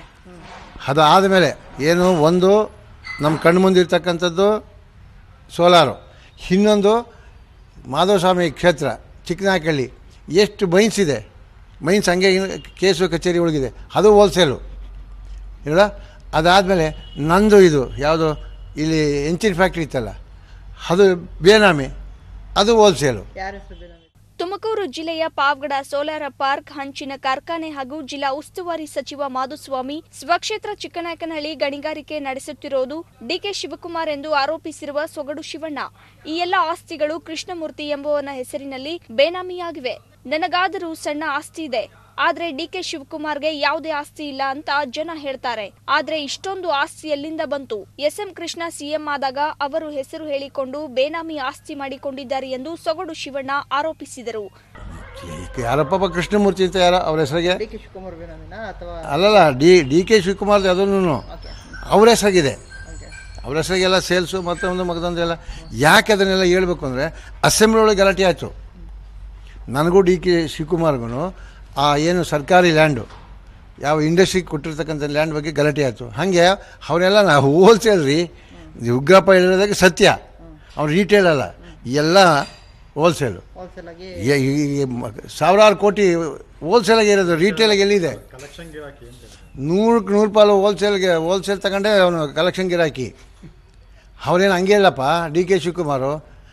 ಅದಾದ ಮೇಲೆ ಏನು ಒಂದು ನಮ್ಮ ಕಣ್ಣು ಮುಂದಿರ್ತಕ್ಕಂಥದ್ದು ಸೋಲಾರು ಇನ್ನೊಂದು ಮಾಧವಸ್ವಾಮಿ ಕ್ಷೇತ್ರ ಚಿಕ್ಕನಾಕಳ್ಳಿ ಎಷ್ಟು ಮೈನ್ಸ್ ಇದೆ ಮೈನ್ಸ್ ಹಂಗೆ ಇನ್ನು ಕೇಸು ಕಚೇರಿ ಒಳಗಿದೆ ಅದು ಹೋಲ್ಸೇಲು ಇಲ್ಲ ಅದಾದಮೇಲೆ ನಂದು ಇದು ಯಾವುದು ಇಲ್ಲಿ ಎಂಚಿನ ಫ್ಯಾಕ್ಟ್ರಿ ಇತ್ತಲ್ಲ ಅದು ಬೇನಾಮಿ ಅದು ಹೋಲ್ಸೇಲು ತುಮಕೂರು ಜಿಲ್ಲೆಯ ಪಾವಗಡ ಸೋಲಾರ ಪಾರ್ಕ್ ಹಂಚಿನ ಕಾರ್ಖಾನೆ ಹಾಗೂ ಜಿಲ್ಲಾ ಉಸ್ತುವಾರಿ ಸಚಿವ ಮಾಧುಸ್ವಾಮಿ ಸ್ವಕ್ಷೇತ್ರ ಚಿಕ್ಕನಾಯಕನಹಳ್ಳಿ ಗಣಿಗಾರಿಕೆ ನಡೆಸುತ್ತಿರುವುದು ಡಿಕೆ ಶಿವಕುಮಾರ್ ಎಂದು ಆರೋಪಿಸಿರುವ ಸೊಗಡು ಶಿವಣ್ಣ ಈ ಎಲ್ಲ ಆಸ್ತಿಗಳು ಕೃಷ್ಣಮೂರ್ತಿ ಎಂಬುವನ ಹೆಸರಿನಲ್ಲಿ ಬೇನಾಮಿಯಾಗಿವೆ ನನಗಾದರೂ ಸಣ್ಣ ಆಸ್ತಿ ಇದೆ ಆದ್ರೆ ಡಿಕೆ ಶಿವಕುಮಾರ್ಗೆ ಯಾವುದೇ ಆಸ್ತಿ ಇಲ್ಲ ಅಂತ ಜನ ಹೇಳ್ತಾರೆ ಆದ್ರೆ ಇಷ್ಟೊಂದು ಆಸ್ತಿ ಎಲ್ಲಿಂದ ಬಂತು ಎಸ್ ಎಂ ಕೃಷ್ಣ ಸಿಎಂ ಆದಾಗ ಅವರು ಹೆಸರು ಹೇಳಿಕೊಂಡು ಬೇನಾಮಿ ಆಸ್ತಿ ಮಾಡಿಕೊಂಡಿದ್ದಾರೆ ಎಂದು ಸೊಗಡು ಶಿವಣ್ಣ ಆರೋಪಿಸಿದರು ಯಾರಪ್ಪ ಕೃಷ್ಣಮೂರ್ತಿ ಅಂತ ಯಾರ ಅವ್ರ ಹೆಸರಿಗೆ ಡಿ ಕೆ ಶಿವಕುಮಾರ್ ಬೇನಾಮಿನಾ ಅಥವಾ ಅಲ್ಲಲ್ಲ ಡಿ ಡಿ ಕೆ ಶಿವಕುಮಾರ್ದು ಅದನ್ನು ಅವ್ರ ಹೆಸರಾಗಿದೆ ಅವ್ರ ಹೆಸರಿಗೆಲ್ಲ ಸೇಲ್ಸು ಮತ್ತೊಂದು ಮಗದೊಂದು ಎಲ್ಲ ಯಾಕೆ ಅದನ್ನೆಲ್ಲ ಹೇಳ್ಬೇಕು ಅಂದರೆ ಅಸೆಂಬ್ಲಿ ಒಳಗೆ ಗಲಾಟೆ ಆಯಿತು ನನಗೂ ಡಿ ಕೆ ಶಿವಕುಮಾರ್ಗೂ ಆ ಏನು ಸರ್ಕಾರಿ ಲ್ಯಾಂಡು ಯಾವ ಇಂಡಸ್ಟ್ರಿಗೆ ಕೊಟ್ಟಿರ್ತಕ್ಕಂಥ ಲ್ಯಾಂಡ್ ಬಗ್ಗೆ ಗಲಾಟೆ ಆಯಿತು ಹಾಗೆ ಅವರೆಲ್ಲ ನಾವು ಹೋಲ್ಸೇಲ್ ರೀ ಉಗ್ರಪ್ಪ ಹೇಳಿರೋದಕ್ಕೆ ಸತ್ಯ ಅವ್ನು ರೀಟೇಲ್ ಅಲ್ಲ ಎಲ್ಲ ಹೋಲ್ಸೇಲು ಹೋಲ್ಸೇಲ್ ಆಗಿ ಈ- ಈ- ಈ ಮ- ಸಾವಿರಾರು ಕೋಟಿ ಹೋಲ್ಸೇಲಾಗಿ ಇರೋದು ರೀಟೇಲಾಗಿ ಎಲ್ಲಿದೆ ನೂರಕ್ಕೆ ನೂರು ಪಾಲು ಹೋಲ್ಸೇಲ್ಗೆ ಹೋಲ್ಸೇಲ್ ತಗೊಂಡೆ ಅವನು ಕಲೆಕ್ಷನ್ ಗಿರಾಕಿ ಅವ್ರೇನು ಹಂಗೆ ಇಲ್ಲಪ್ಪ ಡಿ ಕೆ ಶಿವಕುಮಾರು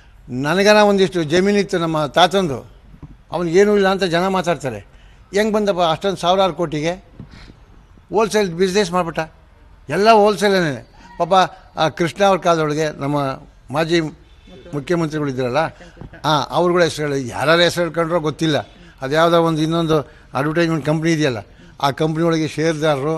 ನನಗನ ಒಂದಿಷ್ಟು ಜಮೀನಿತ್ತು ನಮ್ಮ ತಾತಂದು ಅವನಿಗೇನೂ ಇಲ್ಲ ಅಂತ ಜನ ಮಾತಾಡ್ತಾರೆ ಹೆಂಗೆ ಬಂದಪ್ಪ ಅಷ್ಟೊಂದು ಸಾವಿರಾರು ಕೋಟಿಗೆ ಹೋಲ್ಸೇಲ್ ಬಿಸ್ನೆಸ್ ಮಾಡಿಬಿಟ್ಟ ಎಲ್ಲ ಹೋಲ್ಸೇಲೇನೆ ಪಾಪ ಆ ಕೃಷ್ಣ ಅವ್ರ ಕಾಲದೊಳಗೆ ನಮ್ಮ ಮಾಜಿ ಮುಖ್ಯಮಂತ್ರಿಗಳು ಇದ್ರಲ್ಲ ಹಾಂ ಅವ್ರುಗಳ ಹೆಸರು ಹೇಳಿ ಯಾರ್ಯಾರ ಹೆಸರು ಹೇಳ್ಕೊಂಡ್ರೋ ಗೊತ್ತಿಲ್ಲ ಅದು ಯಾವುದೋ ಒಂದು ಇನ್ನೊಂದು ಅಡ್ವರ್ಟೈಸ್ಮೆಂಟ್ ಕಂಪ್ನಿ ಇದೆಯಲ್ಲ ಆ ಕಂಪ್ನಿ ಒಳಗೆ ಷೇರ್ದಾರರು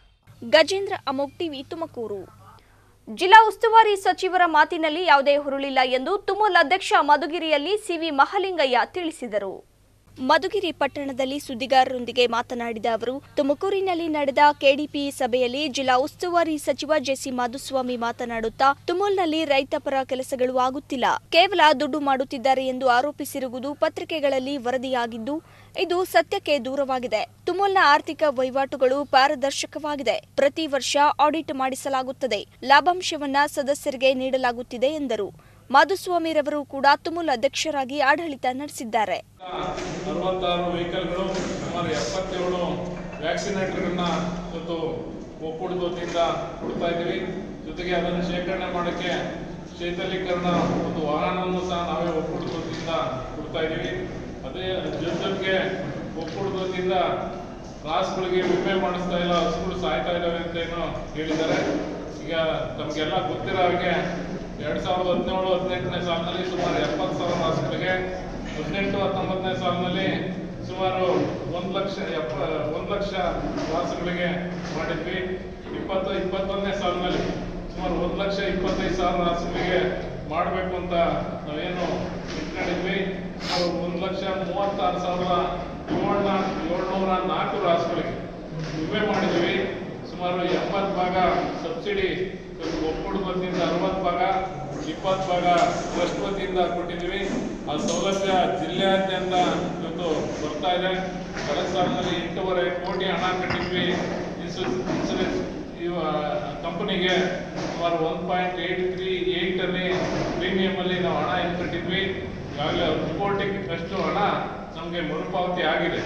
ಗಜೇಂದ್ರ ಅಮೋಕ್ ಟಿವಿ ತುಮಕೂರು ಜಿಲ್ಲಾ ಉಸ್ತುವಾರಿ ಸಚಿವರ ಮಾತಿನಲ್ಲಿ ಯಾವುದೇ ಹುರುಳಿಲ್ಲ ಎಂದು ತುಮೂಲ್ ಅಧ್ಯಕ್ಷ ಮಧುಗಿರಿಯಲ್ಲಿ ಸಿವಿ ಮಹಲಿಂಗಯ್ಯ ತಿಳಿಸಿದರು ಮಧುಗಿರಿ ಪಟ್ಟಣದಲ್ಲಿ ಸುದ್ದಿಗಾರರೊಂದಿಗೆ ಮಾತನಾಡಿದ ಅವರು ತುಮಕೂರಿನಲ್ಲಿ ನಡೆದ ಕೆಡಿಪಿ ಸಭೆಯಲ್ಲಿ ಜಿಲ್ಲಾ ಉಸ್ತುವಾರಿ ಸಚಿವ ಜೆಸಿ ಮಾಧುಸ್ವಾಮಿ ಮಾತನಾಡುತ್ತಾ ತುಮೂಲ್ನಲ್ಲಿ ರೈತಪರ ಕೆಲಸಗಳು ಆಗುತ್ತಿಲ್ಲ ಕೇವಲ ದುಡ್ಡು ಮಾಡುತ್ತಿದ್ದಾರೆ ಎಂದು ಆರೋಪಿಸಿರುವುದು ಪತ್ರಿಕೆಗಳಲ್ಲಿ ವರದಿಯಾಗಿದ್ದು ಇದು ಸತ್ಯಕ್ಕೆ ದೂರವಾಗಿದೆ ತುಮೂಲ್ನ ಆರ್ಥಿಕ ವಹಿವಾಟುಗಳು ಪಾರದರ್ಶಕವಾಗಿದೆ ಪ್ರತಿ ವರ್ಷ ಆಡಿಟ್ ಮಾಡಿಸಲಾಗುತ್ತದೆ ಲಾಭಾಂಶವನ್ನ ಸದಸ್ಯರಿಗೆ ನೀಡಲಾಗುತ್ತಿದೆ ಎಂದರು ಮಾಧುಸ್ವಾಮಿರವರು ಕೂಡ ತುಮುಲ್ ಅಧ್ಯಕ್ಷರಾಗಿ ಆಡಳಿತ ನಡೆಸಿದ್ದಾರೆ ಅರವತ್ತಾರು ವೆಹಿಕಲ್ಗಳು ಸುಮಾರು ಎಪ್ಪತ್ತೇಳು ವ್ಯಾಕ್ಸಿನೇಟರ್ಗಳನ್ನ ಇವತ್ತು ಒಕ್ಕೂಟದ ವತಿಯಿಂದ ಕೊಡ್ತಾ ಇದ್ದೀವಿ ಜೊತೆಗೆ ಅದನ್ನು ಶೇಖರಣೆ ಮಾಡೋಕ್ಕೆ ಶೀತಲೀಕರಣ ಒಂದು ವಾಹನವನ್ನು ಸಹ ನಾವೇ ಒಕ್ಕೂಟದ ವತಿಯಿಂದ ಕೊಡ್ತಾ ಇದ್ದೀವಿ ಅದೇ ಜೊತೆಗೆ ಒಕ್ಕೂಟದ ವತಿಯಿಂದ ರಾಸುಗಳಿಗೆ ವಿಮೆ ಮಾಡಿಸ್ತಾ ಇಲ್ಲ ಹಸುಗಳು ಸಾಯ್ತಾ ಇದ್ದಾವೆ ಅಂತ ಏನೋ ಹೇಳಿದ್ದಾರೆ ಈಗ ತಮಗೆಲ್ಲ ಗೊತ್ತಿರೋ ಹಾಗೆ ಎರಡು ಸಾವಿರದ ಹದಿನೇಳು ಹದಿನೆಂಟನೇ ಸಾಲಿನಲ್ಲಿ ಸುಮಾರು ಎಪ್ಪತ್ತು ಸಾವಿರ ರಾಸುಗಳಿಗೆ ಹದಿನೆಂಟು ಹತ್ತೊಂಬತ್ತನೇ ಸಾಲಿನಲ್ಲಿ ಸುಮಾರು ಒಂದು ಲಕ್ಷ ಎಪ್ಪ ಒಂದು ಲಕ್ಷ ರಾಸುಗಳಿಗೆ ಮಾಡಿದ್ವಿ ಇಪ್ಪತ್ತು ಇಪ್ಪತ್ತೊಂದನೇ ಸಾಲಿನಲ್ಲಿ ಸುಮಾರು ಒಂದು ಲಕ್ಷ ಇಪ್ಪತ್ತೈದು ಸಾವಿರ ರಾಸುಗಳಿಗೆ ಮಾಡಬೇಕು ಅಂತ ನಾವೇನು ಇಟ್ಕೊಂಡಿದ್ವಿ ನಾವು ಒಂದು ಲಕ್ಷ ಮೂವತ್ತಾರು ಸಾವಿರ ಏಳ್ನ ಏಳ್ನೂರ ನಾಲ್ಕು ರಾಸುಗಳಿಗೆ ವಿಮೆ ಮಾಡಿದ್ವಿ ಸುಮಾರು ಎಂಬತ್ತು ಭಾಗ ಸಬ್ಸಿಡಿ ಒಕ್ಕೂಟದ ವತಿಯಿಂದ ಅರವತ್ತು ಭಾಗ ಇಪ್ಪತ್ತು ಭಾಗ ಟ್ರಸ್ಟ್ ವತಿಯಿಂದ ಕೊಟ್ಟಿದ್ದೀವಿ ಆ ಸೌಲಭ್ಯ ಜಿಲ್ಲೆಯಾದ್ಯಂತ ಇವತ್ತು ಬರ್ತಾ ಇದೆ ಕಳೆದ ಸಾಲಿನಲ್ಲಿ ಎಂಟೂವರೆ ಕೋಟಿ ಹಣ ಕಟ್ಟಿದ್ವಿ ಇನ್ಸೂರೆನ್ಸ್ ಇನ್ಸೂರೆನ್ಸ್ ಇವ ಕಂಪನಿಗೆ ಸುಮಾರು ಒನ್ ಪಾಯಿಂಟ್ ಏಯ್ಟ್ ತ್ರೀ ಏಯ್ಟಲ್ಲಿ ಪ್ರೀಮಿಯಮಲ್ಲಿ ನಾವು ಹಣ ಏನು ಕಟ್ಟಿದ್ವಿ ಈಗಾಗಲೇ ಹತ್ತು ಕೋಟಿಗಷ್ಟು ಹಣ ನಮಗೆ ಮರುಪಾವತಿ ಆಗಿದೆ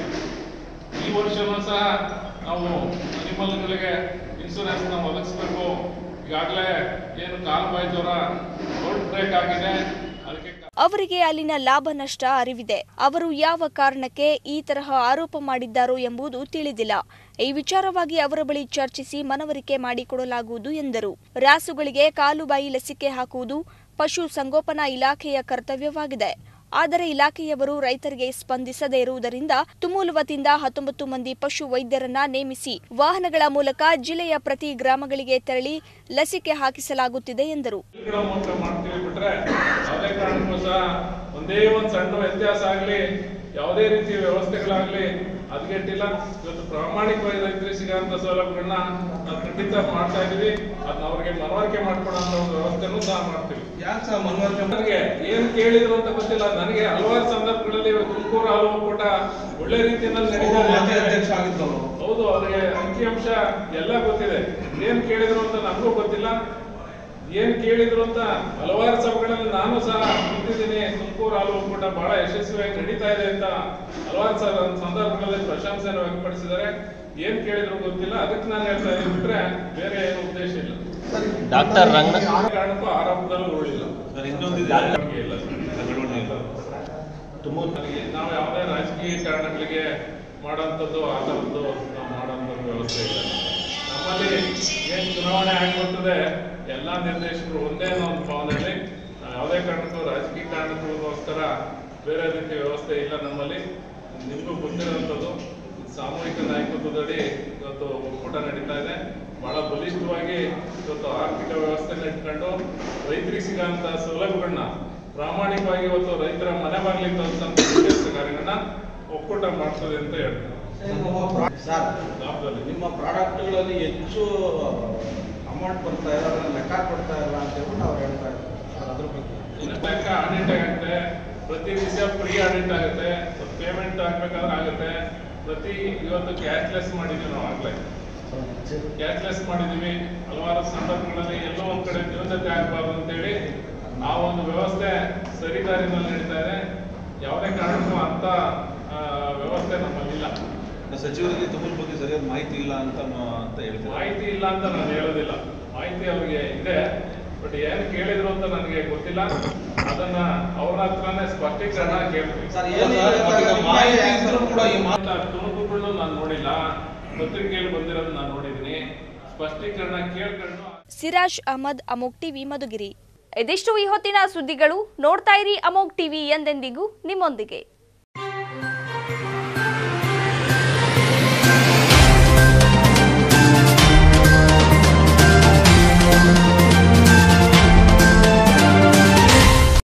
ಈ ವರ್ಷನೂ ಸಹ ನಾವು ಅನಿಮಲ್ಗಳಿಗೆ ಇನ್ಸೂರೆನ್ಸ್ನ ಒದಗಿಸ್ಬೇಕು ಈಗಾಗಲೇ ಏನು ಕಾಲುಬಾಯಿ ಜ್ವರ ರೋಡ್ ಬ್ರೇಕ್ ಆಗಿದೆ ಅದಕ್ಕೆ ಅವರಿಗೆ ಅಲ್ಲಿನ ಲಾಭ ನಷ್ಟ ಅರಿವಿದೆ ಅವರು ಯಾವ ಕಾರಣಕ್ಕೆ ಈ ತರಹ ಆರೋಪ ಮಾಡಿದ್ದಾರೋ ಎಂಬುದು ತಿಳಿದಿಲ್ಲ ಈ ವಿಚಾರವಾಗಿ ಅವರ ಬಳಿ ಚರ್ಚಿಸಿ ಮನವರಿಕೆ ಮಾಡಿಕೊಡಲಾಗುವುದು ಎಂದರು ರಾಸುಗಳಿಗೆ ಕಾಲುಬಾಯಿ ಲಸಿಕೆ ಹಾಕುವುದು ಪಶು ಸಂಗೋಪನಾ ಇಲಾಖೆಯ ಕರ್ತವ್ಯವಾಗಿದೆ ಆದರೆ ಇಲಾಖೆಯವರು ರೈತರಿಗೆ ಸ್ಪಂದಿಸದೇ ಇರುವುದರಿಂದ ತುಮೂಲ್ ವತಿಯಿಂದ ಹತ್ತೊಂಬತ್ತು ಮಂದಿ ಪಶು ವೈದ್ಯರನ್ನ ನೇಮಿಸಿ ವಾಹನಗಳ ಮೂಲಕ ಜಿಲ್ಲೆಯ ಪ್ರತಿ ಗ್ರಾಮಗಳಿಗೆ ತೆರಳಿ ಲಸಿಕೆ ಹಾಕಿಸಲಾಗುತ್ತಿದೆ ಎಂದರು ಗಿಡ ಮೂಲಕ ಮಾಡ್ತೀವಿ ಬಿಟ್ರೆ ಯಾವುದೇ ಕಾರಣಕ್ಕೂ ಸಹ ಒಂದೇ ಒಂದು ಸಣ್ಣ ವ್ಯತ್ಯಾಸ ಆಗಲಿ ಯಾವುದೇ ರೀತಿಯ ವ್ಯವಸ್ಥೆಗಳಾಗಲಿ ಹದಗೆಟ್ಟಿಲ್ಲ ಇವತ್ತು ಪ್ರಾಮಾಣಿಕವಾಗಿ ರೈತರಿಗೆ ಸಿಗೋಂಥ ಸೌಲಭ್ಯಗಳನ್ನ ನಾವು ಖಂಡಿತ ಮಾಡ್ತಾ ಇದೀವಿ ಅದನ್ನ ಅವ್ರಿಗೆ ಮನವರಿಕೆ ಮಾಡ್ಕೊಡೋ ಒಂದು ವ್ಯವಸ್ಥೆನೂ ಸಹ ಮಾಡ್ತೀವಿ ಯಾಕೆ ಸಹ ಮನವರಿಕೆ ನನಗೆ ಏನ್ ಕೇಳಿದ್ರು ಅಂತ ಗೊತ್ತಿಲ್ಲ ನನಗೆ ಹಲವಾರು ಸಂದರ್ಭಗಳಲ್ಲಿ ತುಮಕೂರು ಹಾಲು ಒಕ್ಕೂಟ ಒಳ್ಳೆ ರೀತಿಯಲ್ಲಿ ನಡೀತಾ ಇದೆ. ಹೌದು ಅವ್ರಿಗೆ ಅಂಕಿಅಂಶ ಎಲ್ಲ ಗೊತ್ತಿದೆ ಏನ್ ಕೇಳಿದ್ರು ಅಂತ ನನಗೂ ಗೊತ್ತಿಲ್ಲ ಏನ್ ಕೇಳಿದ್ರು ಅಂತ ಹಲವಾರು ಸಭೆಗಳಲ್ಲಿ ನಾನು ಸಹ ನಿಂತಿದ್ದೀನಿ ತುಮಕೂರು ಹಾಲು ಒಕ್ಕೂಟ ಬಹಳ ಯಶಸ್ವಿಯಾಗಿ ನಡೀತಾ ಇದೆ ಅಂತ ಹಲವಾರು ಸಲ ಸಂದರ್ಭಗಳಲ್ಲಿ ಪ್ರಶಂಸೆಯನ್ನು ವ್ಯಕ್ತಪಡಿಸಿದ್ದಾರೆ ಏನ್ ಕೇಳಿದ್ರು ಗೊತ್ತಿಲ್ಲ ಅದಕ್ಕೆ ನಾನು ಹೇಳ್ತಾ ಇದ್ದೀನಿ ಬಿಟ್ರೆ ಬೇರೆ ಏನು ಉದ್ದೇಶ ಇಲ್ಲ ಡಾಕ್ಟರ್ ರಂಗ ಯಾವ ಕಾರಣಕ್ಕೂ ಆರೋಪದಲ್ಲೂ ಉಳಿಲ್ಲ ಬೆಳವಣಿಗೆ ಇಲ್ಲ ಬೆಳವಣಿಗೆ ಇಲ್ಲ ತುಮಕೂರಿನಲ್ಲಿ ನಾವು ಯಾವುದೇ ರಾಜಕೀಯ ಕಾರಣಗಳಿಗೆ ಮಾಡೋಂಥದ್ದು ಆ ಥರದ್ದು ನಾವು ಮಾಡೋಂಥದ್ದು ವ್ಯವಸ್ಥೆ ಇಲ್ಲ ನಮ್ಮಲ್ಲಿ ಏನ್ ಚುನಾವಣೆ ಆಗ್ಬಿಡ್ತದೆ ಎಲ್ಲ ನಿರ್ದೇಶಕರು ಒಂದೇ ಅನ್ನೋ ಒಂದು ಭಾವನೆಯಲ್ಲಿ ನಾವು ಯಾವುದೇ ಕಾರಣಕ್ಕೂ ರಾಜಕೀಯ ಕಾರಣಕ್ಕೋಸ್ಕರ ಬೇರೆ ರೀತಿಯ ವ್ಯವಸ್ಥೆ ಇಲ್ಲ ನಮ್ಮಲ್ಲಿ ನಿಮಗೂ ಗೊತ್ತಿರುವಂಥದ್ದು ಸಾಮೂಹಿಕ ನಾಯಕತ್ವದಡಿ ಇವತ್ತು ಒಕ್ಕೂಟ ನಡೀತಾ ಇದೆ ಬಹಳ ಬಲಿಷ್ಠವಾಗಿ ಇವತ್ತು ಆರ್ಥಿಕ ವ್ಯವಸ್ಥೆನ ಇಟ್ಕೊಂಡು ರೈತರಿಗೆ ಸಿಗೋಂಥ ಸೌಲಭ್ಯಗಳನ್ನ ಪ್ರಾಮಾಣಿಕವಾಗಿ ಇವತ್ತು ರೈತರ ಮನೆ ಬಾಗಿಲಿಗೆ ತಲುಪಿಸಂತ ಕೆಲಸ ಕಾರ್ಯಗಳನ್ನ ಒಕ್ಕೂಟ ಮಾಡ್ತದೆ ಅಂತ ಹೇಳ್ತಾರೆ ಸರ್ ಲಾಭದಲ್ಲಿ ನಿಮ್ಮ ಪ್ರಾಡಕ್ಟ್ಗಳಲ್ಲಿ ಹೆಚ್ಚು ಅಮೌಂಟ್ ಬರ್ತಾ ಇಲ್ಲ ಅದನ್ನ ಲೆಕ್ಕ ಕೊಡ್ತಾ ಇಲ್ಲ ಅಂತ ಹೇಳ್ಬಿಟ್ಟು ಅವ್ರು ಹೇಳ್ತಾ ಇದ್ದಾರೆ ಅದ್ರ ಬಗ್ಗೆ ಲೆಕ್ಕ ಆಡಿಟ್ ಆಗುತ್ತೆ ಪ್ರತಿ ದಿವಸ ಫ್ರೀ ಆಡಿಟ್ ಆಗುತ್ತೆ ಪೇಮೆಂಟ್ ಆಗ್ಬೇಕಾದ್ರೆ ಆಗುತ್ತೆ ಪ್ರತಿ ಇವತ್ತು ಕ್ಯಾಶ್ಲೆಸ್ ಮಾಡಿದ್ವಿ ನಾವು ಆಗ್ಲೇ ಕ್ಯಾಶ್ಲೆಸ್ ಮಾಡಿದೀವಿ ಹಲವಾರು ಸಂದರ್ಭಗಳಲ್ಲಿ ಎಲ್ಲೋ ಒಂದ್ ಕಡೆ ನ್ಯೂನತೆ ಆಗಬಾರ್ದು ಅಂತೇಳಿ ಆ ಒಂದು ವ್ಯವಸ್ಥೆ ಸರಿದಾರಿನಲ್ಲಿ ನಡೀತಾ ಇದೆ ಯಾವುದೇ ಕಾರಣಕ್ಕೂ ಅಂತ ವ್ಯವಸ್ಥೆ ನಮ್ಮಲ್ಲಿಲ್ಲ ಸಚಿವರಿಗೆ ತುಮೂಲ್ ಬಗ್ಗೆ ಸರಿಯಾದ ಮಾಹಿತಿ ಇಲ್ಲ ಅಂತ ಮ- ಅಂತ ಹೇಳ್ತಾರೆ ಮಾಹಿತಿ ಇಲ್ಲ ಅಂತ ನಾನು ಹೇಳೋದಿಲ್ಲ ಮಾಹಿತಿ ಅವ್ರಿಗೆ ಇದೆ ಬಟ್ ಏನು ಕೇಳಿದ್ರು ಅಂತ ನನಗೆ ಗೊತ್ತಿಲ್ಲ ಅದನ್ನ ಅವ್ರ ಹತ್ರನೇ ಸ್ಪಷ್ಟೀಕರಣ ಕೇಳ್ತೀನಿ ಮಾಹಿತಿ ಇದ್ರೂ ಕೂಡ ಈ ತುಣುಕುಗಳನ್ನು ನಾನು ನೋಡಿಲ್ಲ ಪತ್ರಿಕೆಯಲ್ಲಿ ಬಂದಿರೋದು ನಾನು ನೋಡಿದ್ದೀನಿ ಸ್ಪಷ್ಟೀಕರಣ ಕೇಳ್ಕೊಂಡು ಸಿರಾಜ್ ಅಹಮದ್ ಅಮೋಕ್ ಟಿವಿ ಮಧುಗಿರಿ ಇದಿಷ್ಟು ಈ ಹೊತ್ತಿನ ಸುದ್ದಿಗಳು ನೋಡ್ತಾ ಇರಿ ಅಮೋಕ್ ಟಿವಿ ಎಂದೆಂದಿಗೂ ನಿಮ್ಮೊಂದಿಗೆ